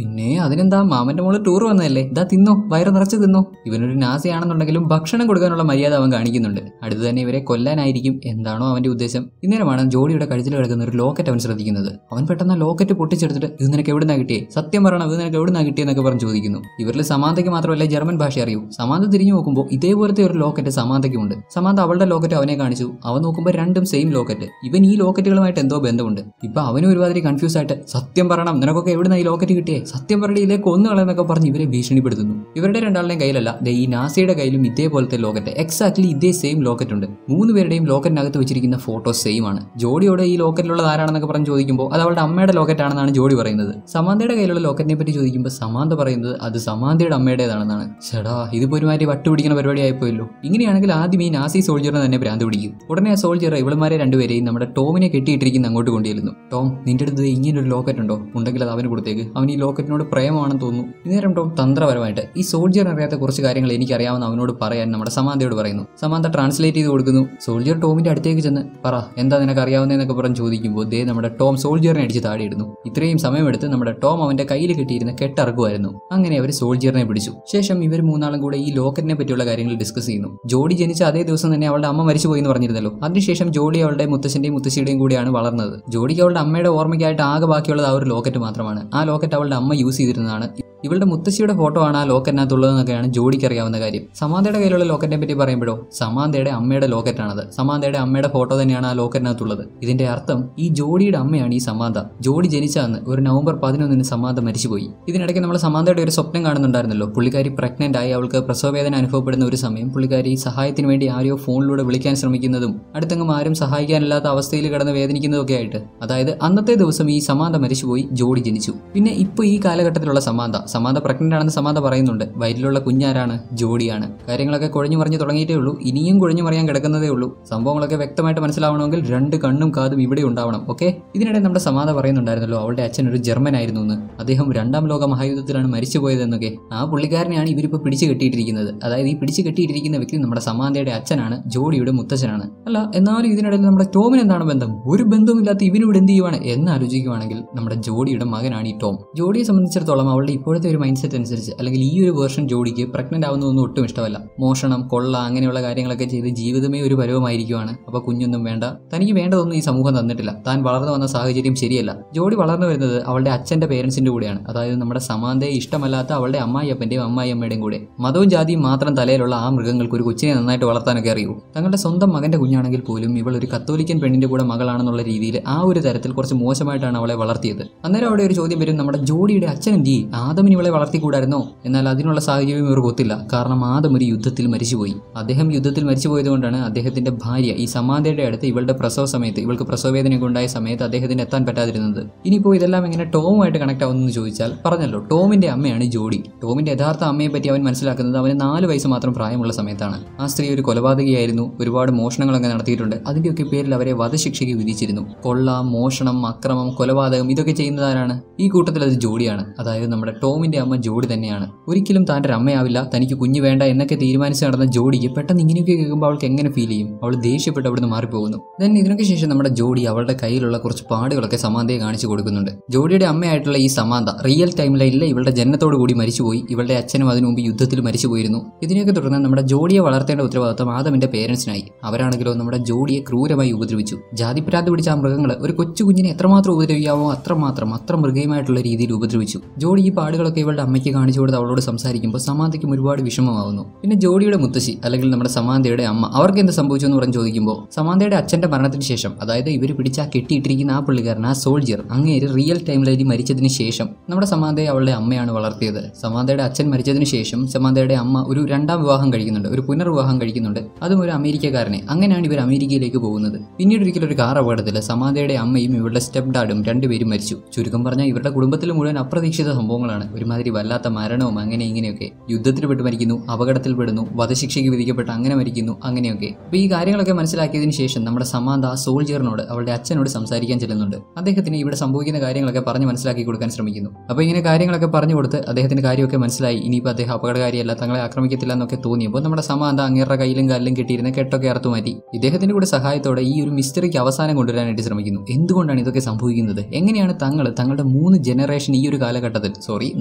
അതിനെന്താ മാമന്റെ മോള് ടൂർ വന്നതല്ലേ ഇതാ തിന്നോ വയറ് നിറച്ച് തിന്നോ ഇവനൊരു നാസിയാണെന്നുണ്ടെങ്കിലും ഭക്ഷണം കൊടുക്കാനുള്ള മര്യാദ അവൻ കാണിക്കുന്നുണ്ട് അടുത്ത് തന്നെ ഇവരെ കൊല്ലാനായിരിക്കും എന്താണോ അവന്റെ ഉദ്ദേശം ഇന്നേരമാണ് ജോഡിയുടെ കഴുത്തിൽ കിടക്കുന്ന ഒരു ലോക്കറ്റ് അവൻ ശ്രദ്ധിക്കുന്നത് അവൻ പെട്ടെന്ന് ലോക്കറ്റ് പൊട്ടിച്ചെടുത്തിട്ട് ഇത് നിനക്ക് എവിടുന്നാ കിട്ടിയേ സത്യം പറയണം ഇത് നിനക്ക് എവിടുന്നാ കിട്ടിയെന്നൊക്കെ പറഞ്ഞ് ചോദിക്കുന്നു ഇവരിൽ സമാന്തയ്ക്ക് മാത്രമല്ല ജർമ്മൻ ഭാഷ അറിയൂ സമാന്ത തിരിഞ്ഞു നോക്കുമ്പോൾ ഇതേപോലത്തെ ഒരു ലോക്കറ്റ് സമാന്തയ്ക്കുമുണ്ട് സമാന്ത അവളുടെ ലോക്കറ്റ് അവനെ കാണിച്ചു അവൻ നോക്കുമ്പോൾ രണ്ടും സെയിം ലോക്കറ്റ് ഇവൻ ഈ ലോക്കറ്റുകളുമായിട്ട് എന്തോ ബന്ധമുണ്ട് ഇപ്പൊ അവനും ഒരുമാതിരി കൺഫ്യൂസ് ആയിട്ട് സത്യം പറയണം നിനക്കൊക്കെ എവിടുന്ന ഈ ലോക്കറ്റ് കിട്ടിയേ സത്യം പറയടിയിലെ കൊന്നുകളെന്നൊക്കെ പറഞ്ഞ് ഇവരെ ഭീഷണിപ്പെടുത്തുന്നു ഇവരുടെ രണ്ടാളുടെയും കയ്യിലല്ല ദേ ഈ നാസിയുടെ കയ്യിലും ഇതേപോലത്തെ ലോക്കറ്റ് എക്സാക്ട്ലി ഇതേ സെയിം ലോക്കറ്റ് ഉണ്ട് മൂന്ന് പേരുടെയും ലോക്കറ്റിനകത്ത് വെച്ചിരിക്കുന്ന ഫോട്ടോ സെയിം ആണ് ജോഡിയോട് ഈ ലോക്കറ്റിലുള്ളത് ആരാണെന്നൊക്കെ പറഞ്ഞ് ചോദിക്കുമ്പോൾ അത് അവളുടെ അമ്മയുടെ ലോക്കറ്റ് ആണെന്നാണ് ജോഡി പറയുന്നത് സമാന്തയുടെ കയ്യിലുള്ള ലോക്കറ്റിനെ പറ്റി ചോദിക്കുമ്പോൾ സമാന്ത പറയുന്നത് അത് സമാന്തയുടെ അമ്മയുടേതാണെന്നാണ് ചേടാ ഇതിപ്പോ ഒരുമാതിരി വട്ടുപിടിക്കുന്ന പരിപാടി ആയിപ്പോയല്ലോ ഇങ്ങനെയാണെങ്കിൽ ആദ്യം ഈ നാസി സോൾജറിനെ തന്നെ ഭ്രാന്ത് പിടിക്കും ഉടനെ ആ സോൾജർ ഇവളുമാരെ രണ്ടുപേരെയും നമ്മുടെ ടോമിനെ കെട്ടിയിട്ടിരിക്കുന്ന അങ്ങോട്ട് കൊണ്ടുചെല്ലുന്നു ടോം നിന്റെ അടുത്ത് ഇങ്ങനെ ഒരു ലോക്കറ്റ് ഉണ്ടോ ഉണ്ടെങ്കിൽ അത് അവന് കൊടുത്തേക്ക് അവൻ ഈ ലോക്കറ്റിനോട് പ്രേമമാണെന്ന് തോന്നുന്നു ഇന്നേരം ടോം തന്ത്രപരമായിട്ട് ഈ സോൾജറിന് അറിയാത്ത കുറച്ച് കാര്യങ്ങൾ എനിക്കറിയാമെന്ന് അവനോട് പറയാൻ നമ്മുടെ സമാന്തയോട് പറയുന്നു സമാന്ത ട്രാൻസ്ലേറ്റ് ചെയ്ത് കൊടുക്കുന്നു സോൾജർ ടോമിന്റെ അടുത്തേക്ക് ചെന്ന് പറ എന്താ നിനക്ക് അറിയാവുന്നതെന്നൊക്കെ പറഞ്ഞ് ചോദിക്കുമ്പോൾ ദേ നമ്മുടെ ടോം സോൾജറിനെ അടിച്ച് താടിയിടുന്നു ഇത്രയും സമയമെടുത്ത് നമ്മുടെ ടോം അവന്റെ കയ്യിൽ കിട്ടിയിരുന്ന കെട്ടിറക്കുമായിരുന്നു അങ്ങനെ അവർ സോൾജറിനെ പിടിച്ചു ശേഷം ഇവർ മൂന്നാളും കൂടെ ഈ ലോക്കറ്റിനെ പറ്റിയുള്ള കാര്യങ്ങൾ ഡിസ്കസ് ചെയ്യുന്നു ജോഡി ജനിച്ച അതേ ദിവസം തന്നെ അവളുടെ അമ്മ മരിച്ചുപോയി എന്ന് പറഞ്ഞിരുന്നല്ലോ അതിനുശേഷം ജോഡി അവളുടെ മുത്തശ്ശന്റെയും മുത്തശ്ശിയുടെയും കൂടിയാണ് വളർന്നത് ജോഡിക്ക് അവളുടെ അമ്മയുടെ ഓർമ്മയ്ക്കായിട്ട് ആകെ ബാക്കിയുള്ളത് ആ ഒരു ലോക്കറ്റ് മാത്രമാണ് ആ ലോക്കറ്റ് അവളുടെ അമ്മ യൂസ് ചെയ്തിരുന്നതാണ് ഇവളുടെ മുത്തശ്ശിയുടെ ഫോട്ടോ ആണ് ആ ലോക്കറ്റിനകത്തുള്ളതെന്നൊക്കെയാണ് ജോഡിക്ക് അറിയാവുന്ന കാര്യം സമാന്തയുടെ കയ്യിലുള്ള ലോക്കറ്റിനെ പറ്റി പറയുമ്പോഴോ സമാന്തയുടെ അമ്മയുടെ ലോക്കറ്റാണത് സമാന്തയുടെ അമ്മയുടെ ഫോട്ടോ തന്നെയാണ് ആ ലോക്കറ്റിനകത്തുള്ളത് ഇതിന്റെ അർത്ഥം ഈ ജോഡിയുടെ അമ്മയാണ് ഈ സമാന്ത ജോഡി ജനിച്ച അന്ന് ഒരു നവംബർ പതിനൊന്നിന് സമാന്ത മരിച്ചുപോയി ഇതിനിടയ്ക്ക് നമ്മൾ സമാന്തയുടെ ഒരു സ്വപ്നം കാണുന്നുണ്ടായിരുന്നല്ലോ പുള്ളിക്കാരി പ്രഗ്നന്റ് ആയി അവൾക്ക് പ്രസവവേദന അനുഭവപ്പെടുന്ന ഒരു സമയം പുള്ളിക്കാരി സഹായത്തിന് വേണ്ടി ആരെയോ ഫോണിലൂടെ വിളിക്കാൻ ശ്രമിക്കുന്നതും അടുത്തെങ്ങും ആരും സഹായിക്കാനില്ലാത്ത അവസ്ഥയിൽ കിടന്ന് വേദനിക്കുന്നതൊക്കെ ആയിട്ട് അതായത് അന്നത്തെ ദിവസം ഈ സമാന്ത മരിച്ചുപോയി ജോഡി ജനിച്ചു പിന്നെ ഇപ്പോൾ ഈ കാലഘട്ടത്തിലുള്ള സമാന്ത സമാന്ത പ്രഗ്നന്റ് ആണെന്ന് സമാന്ത പറയുന്നുണ്ട് വയറ്റിലുള്ള കുഞ്ഞാരാണ് ജോഡിയാണ് കാര്യങ്ങളൊക്കെ കുഴഞ്ഞു മറിഞ്ഞു തുടങ്ങിയിട്ടേ ഉള്ളൂ ഇനിയും കുഴഞ്ഞു മറിയാൻ കിടക്കുന്നതേ ഉള്ളൂ സംഭവങ്ങളൊക്കെ വ്യക്തമായിട്ട് മനസ്സിലാവണമെങ്കിൽ രണ്ട് കണ്ണും കാതും ഇവിടെ ഉണ്ടാവണം ഓക്കെ ഇതിനിടെ നമ്മുടെ സമാധ പറയുന്നുണ്ടായിരുന്നല്ലോ അവളുടെ അച്ഛൻ ഒരു ജർമ്മൻ ആയിരുന്നു എന്ന് അദ്ദേഹം രണ്ടാം ലോക മഹായുദ്ധത്തിലാണ് മരിച്ചുപോയതെന്നൊക്കെ ആ പുള്ളിക്കാരനെയാണ് ഇവരിപ്പോൾ പിടിച്ചു കെട്ടിയിട്ടിരിക്കുന്നത് അതായത് ഈ പിടിച്ചു കെട്ടിയിട്ടിരിക്കുന്ന വ്യക്തി നമ്മുടെ സമാന്തയുടെ അച്ഛനാണ് ജോഡിയുടെ മുത്തച്ഛനാണ് അല്ല എന്നാലും ഇതിനിടയിൽ നമ്മുടെ ടോമിന് എന്താണ് ബന്ധം ഒരു ബന്ധവുമില്ലാത്ത ഇവനിവിടെ എന്ത് ചെയ്യുവാണ് എന്ന് ആലോചിക്കുവാണെങ്കിൽ നമ്മുടെ ജോഡിയുടെ മകനാണ് ഈ ടോം ജോഡിയെ സംബന്ധിച്ചിടത്തോളം അവളുടെ ഇപ്പോഴത്തെ ഒരു മൈൻഡ് സെറ്റ് അനുസരിച്ച് അല്ലെങ്കിൽ ഈ ഒരു വേർഷൻ ജോഡിക്ക് പ്രഗ്നന്റ് ആവുന്നതൊന്നും ഒട്ടും ഇഷ്ടമല്ല മോഷണം കൊള്ള അങ്ങനെയുള്ള കാര്യങ്ങളൊക്കെ ചെയ്ത് ജീവിതമേ ഒരു പരവുമായിരിക്കുവാണ് അപ്പൊ കുഞ്ഞൊന്നും വേണ്ട തനിക്ക് വേണ്ടതൊന്നും ഈ സമൂഹം തന്നിട്ടില്ല താൻ വളർന്നു വന്ന സാഹചര്യം ശരിയല്ല ജോഡി വളർന്നു വരുന്നത് അവളുടെ അച്ഛന്റെ പേരൻസിന്റെ കൂടെയാണ് അതായത് നമ്മുടെ സമാന്തയെ ഇഷ്ടമല്ലാത്ത അവളുടെ അമ്മായിയപ്പന്റെയും അമ്മായിയമ്മയുടെയും കൂടെ മതവും ജാതിയും മാത്രം തലയിലുള്ള ആ മൃഗങ്ങൾക്ക് ഒരു കൊച്ചിനെ നന്നായിട്ട് വളർത്താനൊക്കെ അറിയൂ തങ്ങളുടെ സ്വന്തം മകന്റെ കുഞ്ഞാണെങ്കിൽ പോലും ഇവൾ ഒരു കത്തോലിക്കൻ പെണ്ണിന്റെ കൂടെ മകളാണെന്നുള്ള രീതിയിൽ ആ ഒരു തരത്തിൽ കുറച്ച് മോശമായിട്ടാണ് അവളെ വളർത്തിയത് അന്നേരം അവിടെ ഒരു ചോദ്യം വരും നമ്മുടെ ജോഡിയുടെ അച്ഛൻ എന്ത് ചെയ്യും ആദമിന് ഇവളെ വളർത്തിക്കൂടായിരുന്നോ എന്നാൽ അതിനുള്ള സാഹചര്യം ഇവർക്ക് ഒത്തില്ല കാരണം ആദം ഒരു യുദ്ധത്തിൽ മരിച്ചുപോയി അദ്ദേഹം യുദ്ധത്തിൽ മരിച്ചുപോയതുകൊണ്ടാണ് അദ്ദേഹത്തിന്റെ ഭാര്യ ഈ സമാന്തയുടെ അടുത്ത് ഇവളുടെ പ്രസവ സമയത്ത് ഇവൾക്ക് പ്രസവവേദനയൊക്കെ ഉണ്ടായ സമയത്ത് അദ്ദേഹത്തിന് എത്താൻ പറ്റാതിരുന്നത് ഇനിയിപ്പോൾ ഇതെല്ലാം എങ്ങനെ ടോമുമായിട്ട് കണക്ട് ആവുമെന്ന് ചോദിച്ചാൽ പറഞ്ഞല്ലോ ടോമിന്റെ അമ്മയാണ് ജോഡി ടോമിന്റെ യഥാർത്ഥ അമ്മയെ പറ്റി അവൻ മനസ്സിലാക്കുന്നത് അവന് നാല് വയസ്സ് മാത്രം പ്രായമുള്ള സമയത്താണ് ആ സ്ത്രീ ഒരു കൊലപാതകയായിരുന്നു ഒരുപാട് മോഷണങ്ങളൊക്കെ നടത്തിയിട്ടുണ്ട് അതിന്റെയൊക്കെ പേരിൽ അവരെ വധശിക്ഷയ്ക്ക് വിധിച്ചിരുന്നു കൊള്ള മോഷണം അക്രമം കൊലപാതകം ഇതൊക്കെ ചെയ്യുന്നതാരാണ് ഈ കൂട്ടത്തിൽ അത് ജോഡിയാണ് അതായത് നമ്മുടെ ടോമിന്റെ അമ്മ ജോഡി തന്നെയാണ് ഒരിക്കലും താൻ്റെ ഒരു അമ്മയാവില്ല തനിക്ക് കുഞ്ഞ് വേണ്ട എന്നൊക്കെ തീരുമാനിച്ച് നടന്ന ജോഡിക്ക് പെട്ടെന്ന് ഇങ്ങനെയൊക്കെ കേൾക്കുമ്പോൾ അവൾക്ക് എങ്ങനെ ഫീൽ ചെയ്യും അവൾ ദേഷ്യപ്പെട്ട് അവിടുന്ന് മാറിപ്പോകുന്നു ദെൻ ഇതിനൊക്കെ ശേഷം നമ്മുടെ ജോഡി അവളുടെ കയ്യിലുള്ള കുറച്ച് പാടുകളൊക്കെ സമാന്തയെ കാണിച്ചു കൊടുക്കുന്നുണ്ട് ജോഡിയുടെ അമ്മയായിട്ടുള്ള ഈ സമാന്ത റിയൽ ടൈം ലൈനിൽ ഇവളുടെ ജനനത്തോടു കൂടി മരിച്ചുപോയി ഇവളുടെ അച്ഛനും അതിനു മുമ്പ് യുദ്ധത്തിൽ മരിച്ചുപോയിരുന്നു ഇതിനെയൊക്കെ തുടർന്ന് നമ്മുടെ ജോഡിയെ വളർത്തേണ്ട ഉത്തരവാദിത്തം ആദമിന്റെ പേരൻസിനായി അവരാണെങ്കിലോ നമ്മുടെ ജോഡിയെ ക്രൂരമായി ഉപദ്രവിച്ചു ജാതിപ്രാന്ത് പിടിച്ച ആ മൃഗങ്ങൾ ഒരു കൊച്ചു കുഞ്ഞിനെ എത്രമാത്രം ഉപദ്രവിക്കാമോ അത്രമാത്രം അത്ര മൃഗീയമായിട്ടുള്ള രീതിയിൽ ഉപദ്രവിച്ചു ജോഡി ഈ പാടുകളൊക്കെ ഇവളുടെ അമ്മയ്ക്ക് കാണിച്ചു കൊടുത്ത് അവളോട് സംസാരിക്കുമ്പോൾ സമാന്തയ്ക്കും ഒരുപാട് വിഷമമാവുന്നു പിന്നെ ജോഡിയുടെ മുത്തശ്ശി അല്ലെങ്കിൽ നമ്മുടെ സമാന്തയുടെ അമ്മ അവർക്ക് എന്ത് സംഭവിച്ചു എന്ന് പറഞ്ഞ് ചോദിക്കുമ്പോൾ സമാന്തയുടെ അച്ഛന്റെ മരണത്തിന് ശേഷം അതായത് ഇവർ പിടിച്ച ആ കെട്ടിയിട്ടിരിക്കുന്ന ആ പുള്ളിക്കാരൻ ആ സോൾജിയർ അങ്ങേര് റിയൽ ടൈമിലേക്ക് മരിച്ചതിന് ശേഷം നമ്മുടെ സമാന്തയെ അവളുടെ അമ്മയാണ് വളർത്തിയത് സമാന്തയുടെ അച്ഛൻ മരിച്ചതിന് ശേഷം സമാന്തയുടെ അമ്മ ഒരു രണ്ടാം വിവാഹം കഴിക്കുന്നുണ്ട് ഒരു പുനർവിവാഹം കഴിക്കുന്നുണ്ട് അതും ഒരു അമേരിക്കക്കാരനെ അങ്ങനെയാണ് ഇവർ അമേരിക്കയിലേക്ക് പോകുന്നത് പിന്നീട് ഒരിക്കലും ഒരു കാർ അപകടത്തിൽ സമാന്തയുടെ അമ്മയും ഇവരുടെ സ്റ്റെപ്പ് ഡാഡും രണ്ടുപേരും മരിച്ചു ചുരുക്കം പറഞ്ഞാൽ ഇവരുടെ കുടുംബത്തിൽ മുഴുവൻ അപ്രതീക്ഷിത സംഭവങ്ങളാണ് ഒരുമാതിരി വല്ലാത്ത മരണവും അങ്ങനെ ഇങ്ങനെയൊക്കെ യുദ്ധത്തിൽ പെട്ട് മരിക്കുന്നു അപകടത്തിൽ പെടുന്നു വധശിക്ഷയ്ക്ക് വിധിക്കപ്പെട്ട് അങ്ങനെ മരിക്കുന്നു അങ്ങനെയൊക്കെ അപ്പോൾ ഈ കാര്യങ്ങളൊക്കെ മനസ്സിലാക്കിയതിന് ശേഷം നമ്മുടെ സമാന്ത ആ സോൾജിയറിനോട് അവളുടെ അച്ഛനോട് സംസാരിക്കാൻ ചെല്ലുന്നുണ്ട് അദ്ദേഹത്തിന് ഇവിടെ സംഭവിക്കുന്ന കാര്യങ്ങളൊക്കെ പറഞ്ഞ് മനസ്സിലാക്കി കൊടുക്കാൻ ശ്രമിക്കുന്നു അപ്പോൾ ഇങ്ങനെ കാര്യങ്ങളൊക്കെ പറഞ്ഞു കൊടുത്ത് അദ്ദേഹത്തിന് കാര്യമൊക്കെ മനസ്സിലായി ഇനിയിപ്പോൾ അദ്ദേഹം അപകടകാരിയല്ല തങ്ങളെ ആക്രമിക്കത്തില്ല എന്നൊക്കെ തോന്നിയപ്പോൾ നമ്മുടെ സമാന്ത അങ്ങേരുടെ കയ്യിലും കാലിലും കെട്ടിയിരുന്ന കെട്ടൊക്കെ അറുത്തു മാറ്റി ഇദ്ദേഹത്തിന്റെ കൂടെ സഹായത്തോടെ ഈ ഒരു മിസ്റ്ററിക്ക് അവസാനം കൊണ്ടുവരാനായിട്ട് ശ്രമിക്കുന്നു എന്തുകൊണ്ടാണ് ഇതൊക്കെ സംഭവിക്കുന്നത് എങ്ങനെയാണ് തങ്ങൾ തങ്ങളുടെ മൂന്ന് ജനറേഷൻ ഈ ഒരു കാലഘട്ടത്തിൽ സോറി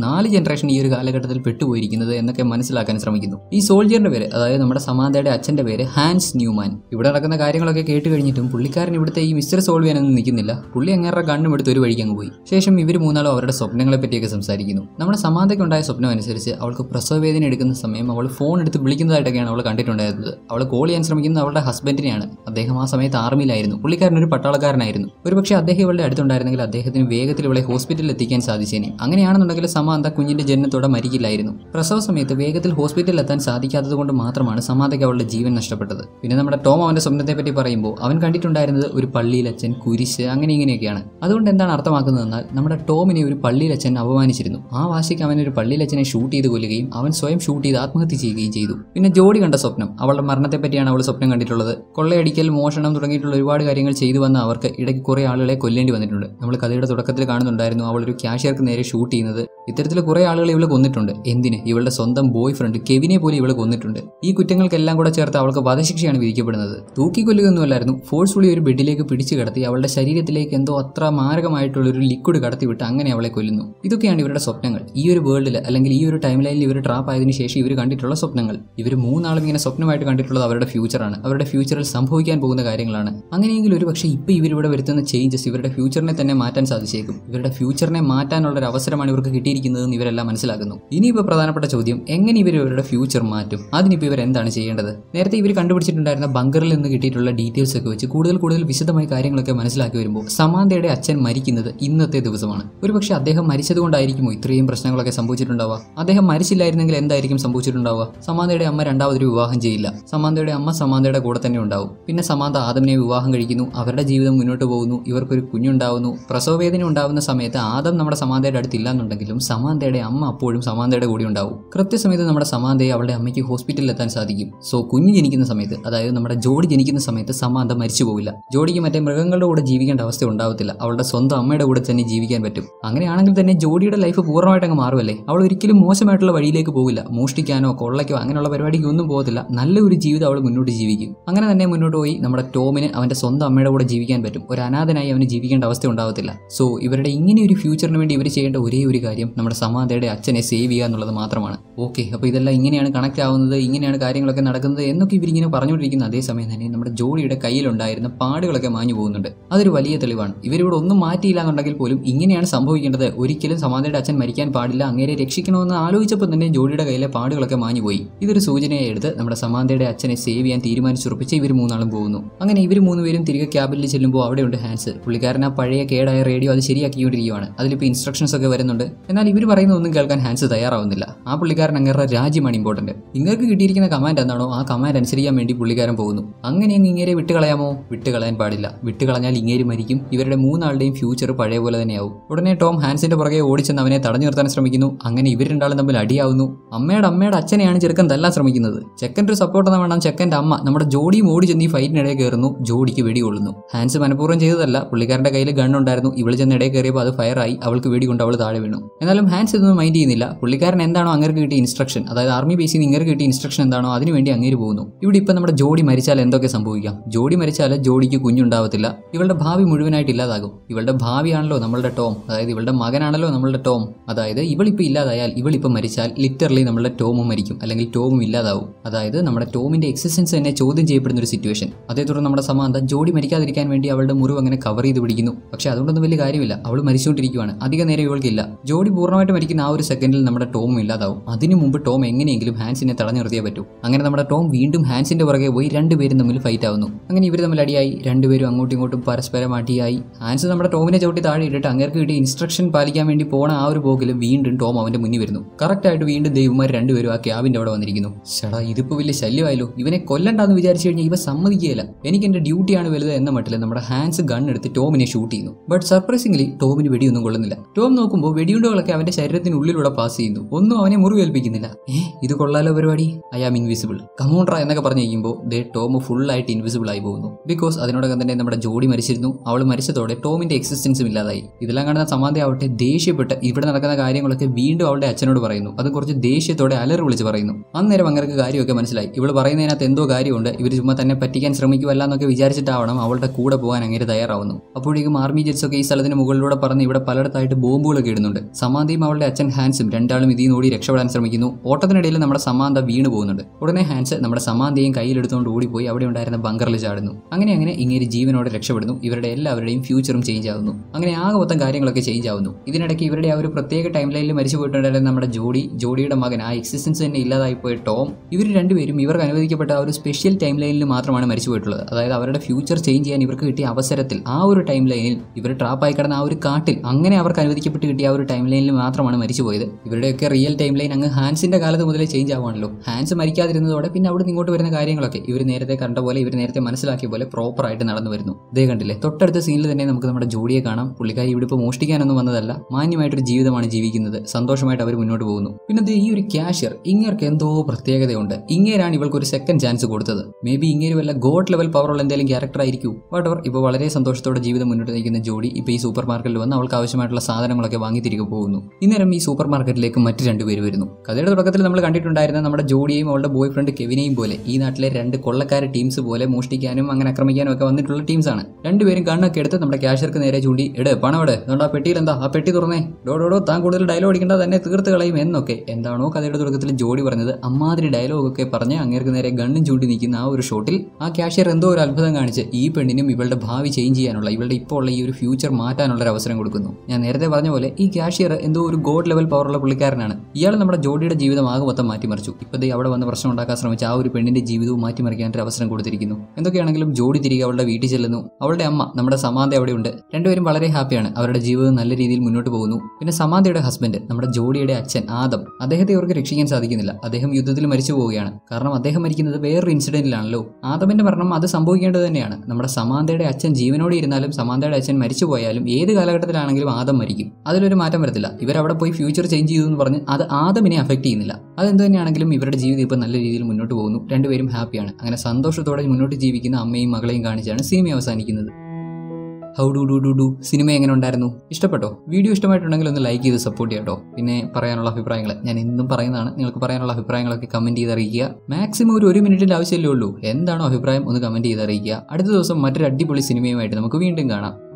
നാല് ജനറേഷൻ ഈ ഒരു കാലഘട്ടത്തിൽ പെട്ടുപോയിരിക്കുന്നത് എന്നൊക്കെ മനസ്സിലാക്കാൻ ശ്രമിക്കുന്നു ഈ സോൾജിയറിന്റെ പേര് അതായത് നമ്മുടെ സമാന്തയുടെ അച്ഛന്റെ പേര് ഹാൻസ് ന്യൂമാൻ ഇവിടെ നടക്കുന്ന കാര്യങ്ങളൊക്കെ കേട്ട് കഴിഞ്ഞിട്ടും പുള്ളിക്കാരൻ ഇവിടുത്തെ ഈ മിസ്റ്റർ സോൾവ് ചെയ്യാനൊന്നും നിൽക്കുന്നില്ല പുള്ളി അങ്ങേറെ കണ്ണും എടുത്ത് ഒരു വഴിക്ക് അങ്ങ് പോയി ശേഷം ഇവർ മൂന്നാളും അവരുടെ സ്വപ്നങ്ങളെ പറ്റിയൊക്കെ സംസാരിക്കുന്നു നമ്മുടെ സമാന്തയ്ക്ക് ഉണ്ടായ സ്വപ്നം അനുസരിച്ച് അവൾക്ക് പ്രസവവേദന എടുക്കുന്ന സമയം അവൾ ഫോൺ എടുത്ത് വിളിക്കുന്നതായിട്ടൊക്കെയാണ് അവൾ കണ്ടിട്ടുണ്ടായിരുന്നത് അവൾ കോൾ ചെയ്യാൻ ശ്രമിക്കുന്നത് അവളുടെ ഹസ്ബൻഡിനെയാണ് അദ്ദേഹം ആ സമയത്ത് ആർമിയിലായിരുന്നു പുള്ളിക്കാരൻ ഒരു പട്ടാളക്കാരനായിരുന്നു ഒരുപക്ഷെ അദ്ദേഹം ഇവളുടെ അടുത്തുണ്ടായിരുന്നെങ്കിൽ അദ്ദേഹത്തിന് വേഗത്തിൽ ഇവളെ ഹോസ്പിറ്റലിൽ എത്തിക്കാൻ സാധിച്ചേനെ അങ്ങനെയാണെന്നുണ്ടെങ്കിൽ സമാന്ത കുഞ്ഞിന്റെ ജനനത്തോടെ മരിക്കില്ലായിരുന്നു പ്രസവ സമയത്ത് വേഗത്തിൽ ഹോസ്പിറ്റലിൽ എത്താൻ സാധിക്കാത്തത് കൊണ്ട് മാത്രമാണ് സമാന്തയ്ക്ക് അവളുടെ ജീവൻ നഷ്ടപ്പെട്ടത് പിന്നെ നമ്മുടെ ടോം അവന്റെ സ്വപ്നത്തെ പറ്റി പറയുമ്പോൾ അവൻ കണ്ടിട്ടുണ്ടായിരുന്നത് ഒരു പള്ളിയിലച്ഛൻ കുരിശ് അങ്ങനെ ഇങ്ങനെയൊക്കെയാണ് അതുകൊണ്ട് എന്താണ് അർത്ഥമാക്കുന്നതെന്നാൽ നമ്മുടെ ടോമിനെ ഒരു പള്ളിയിലച്ഛൻ അപമാനിച്ചിരുന്നു ആ വാശിക്ക് അവൻ ഒരു പള്ളിയിലച്ഛനെ ഷൂട്ട് ചെയ്ത് കൊല്ലുകയും അവൻ സ്വയം ഷൂട്ട് ചെയ്ത് ആത്മഹത്യ ചെയ്യുകയും ചെയ്തു പിന്നെ ജോഡി കണ്ട സ്വപ്നം അവളുടെ മരണത്തെ പറ്റിയാണ് അവൾ സ്വപ്നം കണ്ടിട്ടുള്ളത് കൊള്ളയടിക്കൽ മോഷണം തുടങ്ങിയിട്ടുള്ള ഒരുപാട് കാര്യങ്ങൾ ചെയ്തു വന്ന അവർക്ക് ഇടയ്ക്ക് കുറേ ആളുകളെ കൊല്ലേണ്ടി വന്നിട്ടുണ്ട് നമ്മൾ കഥയുടെ തുടക്കത്തിൽ കാണുന്നുണ്ടായിരുന്നു അവൾ ഒരു ക്യാഷ്യർക്ക് നേരെ ഷൂട്ട് ചെയ്യുന്നത് ഇത്തരത്തിൽ കുറേ ആളുകൾ ഇവളെ കൊന്നിട്ടുണ്ട് എന്തിന് ഇവളുടെ സ്വന്തം ബോയ് ഫ്രണ്ട് കെവിനെ പോലും ഇവളെ കൊന്നിട്ടുണ്ട് ഈ കുറ്റങ്ങൾക്കെല്ലാം കൂടെ ചേർത്ത് അവൾക്ക് വധശിക്ഷയാണ് വിധിക്കപ്പെടുന്നത് തൂക്കിക്കൊല്ലുകയൊന്നുമല്ലായിരുന്നു ഫോഴ്സ്ഫുള്ളി ഒരു ബെഡിലേക്ക് പിടിച്ചു കിടത്തി അവളുടെ ശരീരത്തിലേക്ക് എന്തോ അത്ര മാരകമായിട്ടുള്ള ഒരു ലിക്വിഡ് കടത്തിവിട്ട് അങ്ങനെ അവളെ കൊല്ലുന്നു ഇതൊക്കെയാണ് ഇവരുടെ സ്വപ്നങ്ങൾ ഈ ഒരു വേൾഡിൽ അല്ലെങ്കിൽ ഈ ഒരു ടൈം ലൈനിൽ ഇവർ ട്രാപ്പ് ആയതിനു ശേഷം ഇവർ കണ്ടിട്ടുള്ള സ്വപ്നങ്ങൾ ഇവർ മൂന്നാളും ഇങ്ങനെ സ്വപ്നമായിട്ട് കണ്ടിട്ടുള്ളത് അവരുടെ ഫ്യൂച്ചറാണ് അവരുടെ ഫ്യൂച്ചറിൽ സംഭവിക്കാൻ പോകുന്ന കാര്യങ്ങളാണ് അങ്ങനെയെങ്കിൽ ഒരു പക്ഷേ ഇപ്പോൾ ഇവരിവിടെ വരുത്തുന്ന ചേഞ്ചസ് ഇവരുടെ ഫ്യൂച്ചറിനെ തന്നെ മാറ്റാൻ സാധിച്ചേക്കും ഇവരുടെ ഫ്യൂച്ചറിനെ മാറ്റാനുള്ള ഒരു അവസരമാണ് ഇവർക്ക് കിട്ടിയിരിക്കുന്നതെന്ന് ഇവരെല്ലാം മനസ്സിലാക്കുന്നു ഇനിയിപ്പോൾ പ്രധാനപ്പെട്ട ചോദ്യം എങ്ങനെ ഇവർ ഇവരുടെ ഫ്യൂച്ചർ മാറ്റും അതിനിപ്പോൾ ഇവർ എന്താണ് ചെയ്യേണ്ടത് നേരത്തെ ഇവർ കണ്ടുപിടിച്ചിട്ടുണ്ടായിരുന്ന ബങ്കറിൽ നിന്ന് കിട്ടിയിട്ടുള്ള ഡീറ്റെയിൽസ് ഒക്കെ വെച്ച് കൂടുതൽ കൂടുതൽ വിശദമായ കാര്യങ്ങളൊക്കെ മനസ്സിലാക്കി വരുമ്പോൾ സമാന്തയുടെ അച്ഛൻ മരിക്കുന്നത് ഇന്നത്തെ ദിവസമാണ് ഒരുപക്ഷെ അദ്ദേഹം മരിച്ചതുകൊണ്ടായിരിക്കുമോ ഇത്രയും പ്രശ്നങ്ങളൊക്കെ സംഭവിച്ചിട്ടുണ്ടാവുക അദ്ദേഹം മരിച്ചില്ലായിരുന്നെങ്കിൽ എന്തായിരിക്കും സംഭവിച്ചിട്ടുണ്ടാവുക സമാന്തയുടെ അമ്മ രണ്ടാമതൊരു വിവാഹം ചെയ്യില്ല സമാന്തയുടെ അമ്മ സമാന്തയുടെ കൂടെ തന്നെ ഉണ്ടാവും പിന്നെ സമാന്ത ആദമിനെ വിവാഹം കഴിക്കുന്നു അവരുടെ ജീവിതം മുന്നോട്ട് പോകുന്നു ഇവർക്കൊരു കുഞ്ഞുണ്ടാവുന്നു പ്രസവവേദന ഉണ്ടാവുന്ന സമയത്ത് ആദം നമ്മുടെ സമാന്തയുടെ അടുത്തില്ല എന്നുണ്ടെങ്കിലും സമാന്തയുടെ അമ്മ അപ്പോഴും സമാന്തയുടെ കൂടെ ഉണ്ടാവും കൃത്യസമയത്ത് നമ്മുടെ സമാന്തയെ അവളുടെ അമ്മയ്ക്ക് ഹോസ്പിറ്റലിൽ എത്താൻ സാധിക്കും സോ കുഞ്ഞ് ജനിക്കുന്ന സമയത്ത് അതായത് നമ്മുടെ ജോഡി ജനിക്കുന്ന സമയത്ത് സമാന്ത മരിച്ചു പോവില്ല ജോഡിക്ക് മറ്റേ മൃഗങ്ങളുടെ കൂടെ ജീവിക്കേണ്ട അവസ്ഥ ഉണ്ടാവത്തില്ല അവളുടെ സ്വന്തം അമ്മയുടെ കൂടെ തന്നെ ജീവിക്കാൻ പറ്റും അങ്ങനെയാണെങ്കിൽ തന്നെ ജോഡിയുടെ ലൈഫ് പൂർണ്ണമായിട്ട് അങ്ങ് മാറുമല്ലേ അവൾ ഒരിക്കലും മോശമായിട്ടുള്ള വഴിയിലേക്ക് പോകില്ല മോഷ്ടിക്കാനോ കൊള്ളയ്ക്കോ അങ്ങനെയുള്ള പരിപാടിക്ക് ഒന്നും പോകത്തില്ല നല്ലൊരു ജീവിതം അവൾ മുന്നോട്ട് ജീവിക്കും അങ്ങനെ തന്നെ മുന്നോട്ട് പോയി നമ്മുടെ ടോമിന് അവന്റെ സ്വന്തം അമ്മയുടെ കൂടെ ജീവിക്കാൻ പറ്റും ഒരു അനാഥനായി അവന് ജീവിക്കേണ്ട അവസ്ഥ ഉണ്ടാവത്തില്ല സോ ഇവരുടെ ഇങ്ങനെ ഒരു ഫ്യൂച്ചറിന് വേണ്ടി ഇവർ ചെയ്യേണ്ട ഒരേ ഒരു കാര്യം നമ്മുടെ സമാന്തയുടെ അച്ഛനെ സേവ് ചെയ്യുക എന്നുള്ളത് മാത്രമാണ് ഓക്കെ അപ്പോൾ ഇതെല്ലാം ഇങ്ങനെയാണ് കണക്ട് ആവുന്നത് ഇങ്ങനെയാണ് കാര്യങ്ങളൊക്കെ നടക്കുന്നത് എന്നൊക്കെ ഇവരിങ്ങനെ പറഞ്ഞുകൊണ്ടിരിക്കുന്ന അതേസമയം തന്നെ നമ്മുടെ ജോഡിയുടെ കയ്യിലുണ്ടായിരുന്ന പാടുകളൊക്കെ മാഞ്ഞു പോകുന്നുണ്ട് അതൊരു വലിയ തെളിവാണ് ഇവരിവിടെ ഒന്നും മാറ്റിയില്ല എന്നുണ്ടെങ്കിൽ പോലും ഇങ്ങനെയാണ് സംഭവിക്കേണ്ടത് ഒരിക്കലും സമാന്തയുടെ അച്ഛൻ മരിക്കാൻ പാടില്ല അങ്ങേരെ രക്ഷിക്കണമെന്ന് ആലോചിച്ചപ്പോൾ തന്നെ ജോഡിയുടെ കയ്യിലെ പാടുകളൊക്കെ മാഞ്ഞു പോയി ഇതൊരു സൂചനയായി എടുത്ത് നമ്മുടെ സമാന്തയുടെ അച്ഛനെ സേവ് ചെയ്യാൻ തീരുമാനിച്ചുറപ്പിച്ച് ഇവർ മൂന്നാളും പോകുന്നു അങ്ങനെ ഇവർ മൂന്നുപേരും തിരികെ ക്യാബിനിൽ ചെല്ലുമ്പോൾ അവിടെയുണ്ട് ഹാൻസ് പുള്ളിക്കാരൻ ആ പഴയ കേടായ റേഡിയോ അത് ശരിയാക്കിക്കൊണ്ടിരിക്കുകയാണ് അതിലിപ്പോൾ ഇൻസ്ട്രക്ഷൻസ് ഒക്കെ വരുന്നുണ്ട് എന്നാൽ ഇവർ പറയുന്നതൊന്നും കേൾക്കാൻ ഹാൻസ് തയ്യാറാവുന്നില്ല ആ പുള്ളിക്കാരൻ അങ്ങേറെ രാജ്യമാണ് ഇമ്പോർട്ടന്റ് നിങ്ങൾക്ക് കിട്ടിയിരിക്കുന്ന കമാൻഡ് എന്താണോ ആ കമാൻഡ് അനുസരിക്കാൻ വേണ്ടി പുള്ളിക്കാരൻ പോകുന്നു അങ്ങനെ അങ്ങ് ഇങ്ങേരെ വിട്ടുകളയാമോ വിട്ടുകളയാൻ പാടില്ല വിട്ടുകളഞ്ഞാൽ ഇങ്ങേര് മരിക്കും ഇവരുടെ മൂന്നാളുടെയും ഫ്യൂച്ചർ പഴയ പോലെ തന്നെയാവും ഉടനെ ടോം ഹാൻസിന്റെ പുറകെ ഓടിച്ചെന്ന് അവനെ തടഞ്ഞു നിർത്താൻ ശ്രമിക്കുന്നു അങ്ങനെ ഇവർ രണ്ടാളും തമ്മിൽ അടിയാവുന്നു അമ്മയുടെ അമ്മയുടെ അച്ഛനെയാണ് ചെറുക്കൻ തല്ലാൻ ശ്രമിക്കുന്നത് ചെക്കൻ്റെ ഒരു സപ്പോർട്ട് എന്ന വേണം ചെക്കൻ്റെ അമ്മ നമ്മുടെ ജോഡിയും ഓടി ചെന്ന് ഈ ഫൈറ്റിനിടയിൽ കയറുന്നു ജോഡിക്ക് വെടികൊള്ളുന്നു ഹാൻസ് മനഃപൂർവ്വം ചെയ്തതല്ല പുള്ളിക്കാരന്റെ കയ്യിൽ ഗൺ ഉണ്ടായിരുന്നു ഇവൾ ചെന്ന് ഇടയിൽ കയറിയപ്പോൾ അത് ഫയറായി അവൾക്ക് വെടി കൊണ്ട് അവൾ താഴെ വീണു എന്നാലും ഹാൻസ് ഇതൊന്നും മൈൻഡ് ചെയ്യുന്നില്ല പുള്ളിക്കാരൻ എന്താണോ അങ്ങേർക്ക് കിട്ടിയ ഇൻസ്ട്രക്ഷൻ അതായത് ആർമി ബേസിൽ നിന്ന് ഇങ്ങനെ കിട്ടിയ ഇൻസ്ട്രക്ഷൻ എന്താണോ അതിനുവേണ്ടി അങ്ങേര് പോകുന്നു ഇവിടെ ഇപ്പം നമ്മുടെ ജോഡി മരിച്ചാൽ എന്തൊക്കെ സംഭവിക്കാം ജോഡി മരിച്ചാൽ ജോഡിക്ക് കുഞ്ഞുണ്ടാവത്തില്ല ഇവളുടെ ഭാവി മുഴുവനായിട്ട് ഇല്ലാതാകും ഇവളുടെ ഭാവിയാണല്ലോ നമ്മളുടെ ടോം അതായത് ഇവളുടെ മകനാണല്ലോ നമ്മളുടെ ടോം അതായത് ഇവളിപ്പോൾ ഇല്ലാതായാൽ ഇവളിപ്പോൾ മരിച്ചാൽ ലിറ്ററലി നമ്മളുടെ ടോമും മരിക്കും അല്ലെങ്കിൽ ടോമും ഇല്ലാതാവും അതായത് നമ്മുടെ ടോമിന്റെ എക്സിസ്റ്റൻസ് തന്നെ ചോദ്യം ചെയ്യപ്പെടുന്ന ഒരു സിറ്റുവേഷൻ അതേ തുടർന്ന് നമ്മുടെ സമാന്ത ജോഡി മരിക്കാതിരിക്കാൻ വേണ്ടി അവളുടെ മുറിവ് അങ്ങനെ കവർ ചെയ്ത് പിടിക്കുന്നു പക്ഷെ അതുകൊണ്ടൊന്നും വലിയ കാര്യമില്ല അവൾ മരിച്ചുകൊണ്ടിരിക്കുകയാണ് അധിക നേരം ഇവൾക്കില്ല ജോഡി പൂർണ്ണമായിട്ട് മരിക്കുന്ന ആ ഒരു സെക്കൻഡിൽ നമ്മുടെ ടോമും ഇല്ലാതാവും അതിനു മുമ്പ് ടോം എങ്ങനെയെങ്കിലും ഹാൻസിനെ തടഞ്ഞു നിർത്തിയേ പറ്റൂ അങ്ങനെ നമ്മുടെ ടോം വീണ്ടും ഹാൻസിന്റെ പുറകെ പോയി രണ്ടുപേരും തമ്മിൽ ഫൈറ്റ് ആവുന്നു അങ്ങനെ ഇവർ തമ്മിൽ അടിയായി രണ്ടുപേരും അങ്ങോട്ടും ഇങ്ങോട്ടും പരസ്പരം അടിയായി ഹാൻസ് നമ്മുടെ ടോമിനെ ചവിട്ടി താഴെ ഇട്ടിട്ട് അങ്ങേർക്ക് കിട്ടിയ ഇൻസ്ട്രക്ഷൻ പാലിക്കാൻ വേണ്ടി പോണ ആ ഒരു പോകിൽ വീണ്ടും ടോം അവന്റെ മുന്നിൽ വരുന്നു കറക്റ്റ് ആയിട്ട് വീണ്ടും ദൈവമാർ രണ്ടുപേരും ആ ക്യാബിന്റെ അവിടെ വന്നിരിക്കുന്നു ഷടാ ഇതിപ്പോ വലിയ ശല്യമായല്ലോ ഇവനെ കൊല്ലണ്ടെന്ന് വിചാരിച്ചു കഴിഞ്ഞാൽ ഇവ സമ്മതിക്കുകയില്ല എനിക്ക് എന്റെ ഡ്യൂട്ടിയാണ് വലുത് എന്ന മട്ടിൽ നമ്മുടെ ഹാൻസ് ഗൺ എടുത്ത് ടോമിനെ ഷൂട്ട് ചെയ്യുന്നു ബട്ട് സർപ്രൈസിംഗ്ലി ടോമിന് വെടിയൊന്നും കൊള്ളുന്നില്ല ടോം നോക്കുമ്പോൾ വെടിയുണ്ടകളൊക്കെ അവന്റെ ശരീരത്തിനുള്ളിലൂടെ പാസ് ചെയ്യുന്നു ഒന്നും അവനെ മുറിവേൽപ്പിക്കുന്നില്ല ഏ ഇത് കൊള്ളാലോ പരിപാടി ഐ ആം ഇൻവിസിബിൾ കമോണ്ട്ര എന്നൊക്കെ പറഞ്ഞു കഴിയുമ്പോൾ ദേ ടോം ഫുൾ ആയിട്ട് ഇൻവിസിബിൾ ആയി പോകുന്നു ബിക്കോസ് അതിനോടകം തന്നെ നമ്മുടെ ജോഡി മരിച്ചിരുന്നു അവൾ മരിച്ചതോടെ ടോമിന്റെ എക്സിസ്റ്റൻസും ഇല്ലാതായി ഇതെല്ലാം കാണുന്ന സമാധി ആവട്ടെ ദേഷ്യപ്പെട്ട് ഇവിടെ നടക്കുന്ന കാര്യങ്ങളൊക്കെ വീണ്ടും അവളുടെ അച്ഛനോട് പറയുന്നു അത് കുറച്ച് ദേഷ്യത്തോടെ അലറി വിളിച്ച് പറയുന്നു അന്നേരം അങ്ങനെ കാര്യമൊക്കെ മനസ്സിലായി ഇവൾ പറയുന്നതിനകത്ത് എന്തോ കാര്യമുണ്ട് ഇവർ ചുമ്മാ തന്നെ പറ്റിക്കാൻ ശ്രമിക്കുമല്ല എന്നൊക്കെ വിചാരിച്ചിട്ടാവണം അവളുടെ കൂടെ പോകാൻ അങ്ങനെ തയ്യാറാവുന്നു അപ്പോഴേക്കും ആർമി ജെറ്റ്സ് ഒക്കെ ഈ സ്ഥലത്തിന് മുകളിലൂടെ പറഞ്ഞ് ഇവിടെ പലയിടത്തായിട്ട് ബോംബുകളൊക്കെ ഇടുന്നുണ്ട് സമാധി സമാന്തയും അവളുടെ അച്ഛൻ ഹാൻസും രണ്ടാളും ഇതിൽ നിന്ന് ഓടി രക്ഷപ്പെടാൻ ശ്രമിക്കുന്നു ഓട്ടത്തിനിടയിൽ നമ്മുടെ സമാന്ത വീണ് പോകുന്നുണ്ട് ഉടനെ ഹാൻസ് നമ്മുടെ സമാന്തയും കയ്യിലെടുത്തുകൊണ്ട് ഓടിപ്പോയി അവിടെ ഉണ്ടായിരുന്ന ബങ്കറിൽ ചാടുന്നു അങ്ങനെ അങ്ങനെ ഇങ്ങനെ ജീവനോടെ രക്ഷപ്പെടുന്നു ഇവരുടെ എല്ലാവരുടെയും ഫ്യൂച്ചറും ചേഞ്ച് ആവുന്നു അങ്ങനെ ആകെ മൊത്തം കാര്യങ്ങളൊക്കെ ചേഞ്ച് ആവുന്നു ഇതിനിടയ്ക്ക് ഇവരുടെ ആ ഒരു പ്രത്യേക ടൈം ലൈനിൽ മരിച്ചു പോയിട്ടുണ്ടായിരുന്ന നമ്മുടെ ജോഡി ജോഡിയുടെ മകൻ ആ എക്സിസ്റ്റൻസ് തന്നെ ഇല്ലാതായി പോയ ടോം ഇവർ രണ്ടുപേരും ഇവർക്ക് അനുവദിക്കപ്പെട്ട ആ ഒരു സ്പെഷ്യൽ ടൈം ലൈനിൽ മാത്രമാണ് മരിച്ചു പോയിട്ടുള്ളത് അതായത് അവരുടെ ഫ്യൂച്ചർ ചേഞ്ച് ചെയ്യാൻ ഇവർക്ക് കിട്ടിയ അവസരത്തിൽ ആ ഒരു ടൈം ലൈനിൽ ഇവർ ട്രാപ്പായി കിടന്ന ആ ഒരു കാട്ടിൽ അങ്ങനെ അവർക്ക് അനുവദിക്കപ്പെട്ട് കിട്ടിയ ആ ഒരു ടൈം ലൈനിൽ മാത്രമാണ് മരിച്ചു പോയത് ഇവരുടെയൊക്കെ റിയൽ ടൈം ലൈൻ അങ്ങ് ഹാൻസിന്റെ കാലത്ത് മുതലേ ചേഞ്ച് ആവാണല്ലോ ഹാൻസ് മരിക്കാതിരുന്നതോടെ പിന്നെ അവിടെ ഇങ്ങോട്ട് വരുന്ന കാര്യങ്ങളൊക്കെ ഇവർ നേരത്തെ കണ്ട പോലെ ഇവർ നേരത്തെ മനസ്സിലാക്കിയ പോലെ പ്രോപ്പർ ആയിട്ട് നടന്നു വരുന്നു ഇതേ കണ്ടില്ലേ തൊട്ടടുത്ത സീനിൽ തന്നെ നമുക്ക് നമ്മുടെ ജോഡിയെ കാണാം പുള്ളിക്കാരി ഇവിടെ ഇപ്പോൾ മോഷ്ടിക്കാനൊന്നും വന്നതല്ല മാന്യമായിട്ടൊരു ജീവിതമാണ് ജീവിക്കുന്നത് സന്തോഷമായിട്ട് അവർ മുന്നോട്ട് പോകുന്നു പിന്നെ ദേ ഈ ഒരു ക്യാഷ്യർ ഇങ്ങർക്ക് എന്തോ പ്രത്യേകതയുണ്ട് ഇങ്ങേരാണ് ഇവൾക്ക് ഒരു സെക്കൻഡ് ചാൻസ് കൊടുത്തത് മേ ബി ഇങ്ങേര് വല്ല ഗോഡ് ലെവൽ പവറുള്ള എന്തെങ്കിലും ക്യാരക്ടർ ആയിരിക്കും വാട്ട് എവർ ഇപ്പോൾ വളരെ സന്തോഷത്തോടെ ജീവിതം മുന്നോട്ട് നയിക്കുന്ന ജോഡി ഇപ്പോൾ ഈ സൂപ്പർ മാർക്കറ്റിൽ വന്ന് അവൾക്ക് ആവശ്യമായിട്ടുള്ള സാധനങ്ങളൊക്കെ വാങ്ങി തിരികെ പോകുന്നു ഇന്നേരം ഈ സൂപ്പർ മാർക്കറ്റിലേക്ക് മറ്റു രണ്ടുപേര് വരുന്നു കഥയുടെ തുടക്കത്തിൽ നമ്മൾ കണ്ടിട്ടുണ്ടായിരുന്ന നമ്മുടെ ജോഡിയെയും അവളുടെ ബോയ് ഫ്രണ്ട് കെവിനെയും പോലെ ഈ നാട്ടിലെ രണ്ട് കൊള്ളക്കാര ടീംസ് പോലെ മോഷ്ടിക്കാനും അങ്ങനെ ആക്രമിക്കാനും ഒക്കെ വന്നിട്ടുള്ള ടീംസാണ് രണ്ടുപേരും കണ്ണൊക്കെ എടുത്ത് നമ്മുടെ ക്യാഷ്യർക്ക് നേരെ ചൂണ്ടി എട് പണം എട് അതുകൊണ്ട് ആ പെട്ടിയിൽ എന്താ ആ പെട്ടി തുറന്നേ ഡോ ഡോ ഡോ താൻ കൂടുതൽ ഡയലോഗ് അടിക്കേണ്ട തന്നെ തീർത്ത് കളയും എന്നൊക്കെ എന്താണോ കഥയുടെ തുടക്കത്തിൽ ജോഡി പറഞ്ഞത് അമ്മാതിരി ഡയലോഗ് ഒക്കെ പറഞ്ഞ് അങ്ങേർക്ക് നേരെ ഗണ്ണും ചൂണ്ടി നിൽക്കുന്ന ആ ഒരു ഷോട്ടിൽ ആ ക്യാഷ്യർ എന്തോ ഒരു അത്ഭുതം കാണിച്ച് ഈ പെണ്ണിനും ഇവളുടെ ഭാവി ചേഞ്ച് ചെയ്യാനുള്ള ഇവളുടെ ഇപ്പോൾ ഉള്ള ഈ ഒരു ഫ്യൂച്ചർ മാറ്റാനുള്ള ഒരു അവസരം കൊടുക്കുന്നു ഞാൻ നേരത്തെ പറഞ്ഞ പോലെ ഈ ക്യാഷ്യർ എന്തോ ഒരു ഗോഡ് ലെവൽ പവറുള്ള പുള്ളിക്കാരനാണ് ഇയാൾ നമ്മുടെ ജോഡിയുടെ ജീവിതം ആകെ മൊത്തം മാറ്റിമറിച്ചു ഇപ്പോൾ ദേ അവിടെ വന്ന് പ്രശ്നം ഉണ്ടാക്കാൻ ശ്രമിച്ച ആ ഒരു പെണ്ണിന്റെ ജീവിതവും മാറ്റിമറിക്കാൻ ഒരു അവസരം കൊടുത്തിരിക്കുന്നു എന്തൊക്കെയാണെങ്കിലും ജോഡി തിരികെ അവളുടെ വീട്ടിൽ ചെല്ലുന്നു അവളുടെ അമ്മ നമ്മുടെ സമാന്ത അവിടെയുണ്ട് രണ്ടുപേരും വളരെ ഹാപ്പിയാണ് അവരുടെ ജീവിതം നല്ല രീതിയിൽ മുന്നോട്ട് പോകുന്നു പിന്നെ സമാന്തയുടെ ഹസ്ബൻഡ് നമ്മുടെ ജോഡിയുടെ അച്ഛൻ ആദം അദ്ദേഹത്തെ ഇവർക്ക് രക്ഷിക്കാൻ സാധിക്കുന്നില്ല അദ്ദേഹം യുദ്ധത്തിൽ മരിച്ചു പോവുകയാണ് കാരണം അദ്ദേഹം മരിക്കുന്നത് വേറൊരു ഇൻസിഡന്റിലാണല്ലോ ആദമിന്റെ മരണം അത് സംഭവിക്കേണ്ടത് തന്നെയാണ് നമ്മുടെ സമാന്തയുടെ അച്ഛൻ ജീവനോടെ ഇരുന്നാലും സമാന്തയുടെ അച്ഛൻ മരിച്ചു പോയാലും ഏത് കാലഘട്ടത്തിലാണെങ്കിലും ആദം മരിക്കും അതിലൊരു മാറ്റം വരത്തില്ല ഇവരവിടെ പോയി ഫ്യൂച്ചർ ചേഞ്ച് ചെയ്തു എന്ന് പറഞ്ഞ് അത് ആദമിനെ അഫക്ട് ചെയ്യുന്നില്ല അതെന്ത് തന്നെയാണെങ്കിലും ഇവരുടെ ജീവിതം ഇപ്പോൾ നല്ല രീതിയിൽ മുന്നോട്ട് പോകുന്നു രണ്ടുപേരും ഹാപ്പിയാണ് അങ്ങനെ സന്തോഷത്തോടെ മുന്നോട്ട് ജീവിക്കുന്ന അമ്മയും മകളെയും കാണിച്ചാണ് സിനിമ അവസാനിക്കുന്നത് how do do do do സിനിമ എങ്ങനെ ഉണ്ടായിരുന്നു ഇഷ്ടപ്പെട്ടോ വീഡിയോ ഇഷ്ടമായിട്ടുണ്ടെങ്കിൽ ഒന്ന് ലൈക്ക് ചെയ്ത് സപ്പോർട്ട് ചെയ്യാട്ടോ പിന്നെ പറയാനുള്ള അഭിപ്രായങ്ങൾ ഞാൻ എന്നും പറയുന്നതാണ് നിങ്ങൾക്ക് പറയാനുള്ള അഭിപ്രായങ്ങളൊക്കെ കമന്റ് ചെയ്ത് അറിയിക്കുക മാക്സിമം ഒരു ഒരു മിനിറ്റിന്റെ ആവശ്യമല്ലേ ഉള്ളൂ എന്താണോ അഭിപ്രായം ഒന്ന് കമന്റ് ചെയ്ത് അറിയിക്കുക അടുത്ത ദിവസം മറ്റൊരു അടിപൊളി സിനിമയുമായിട്ട് നമുക്ക് വീണ്ടും കാണാം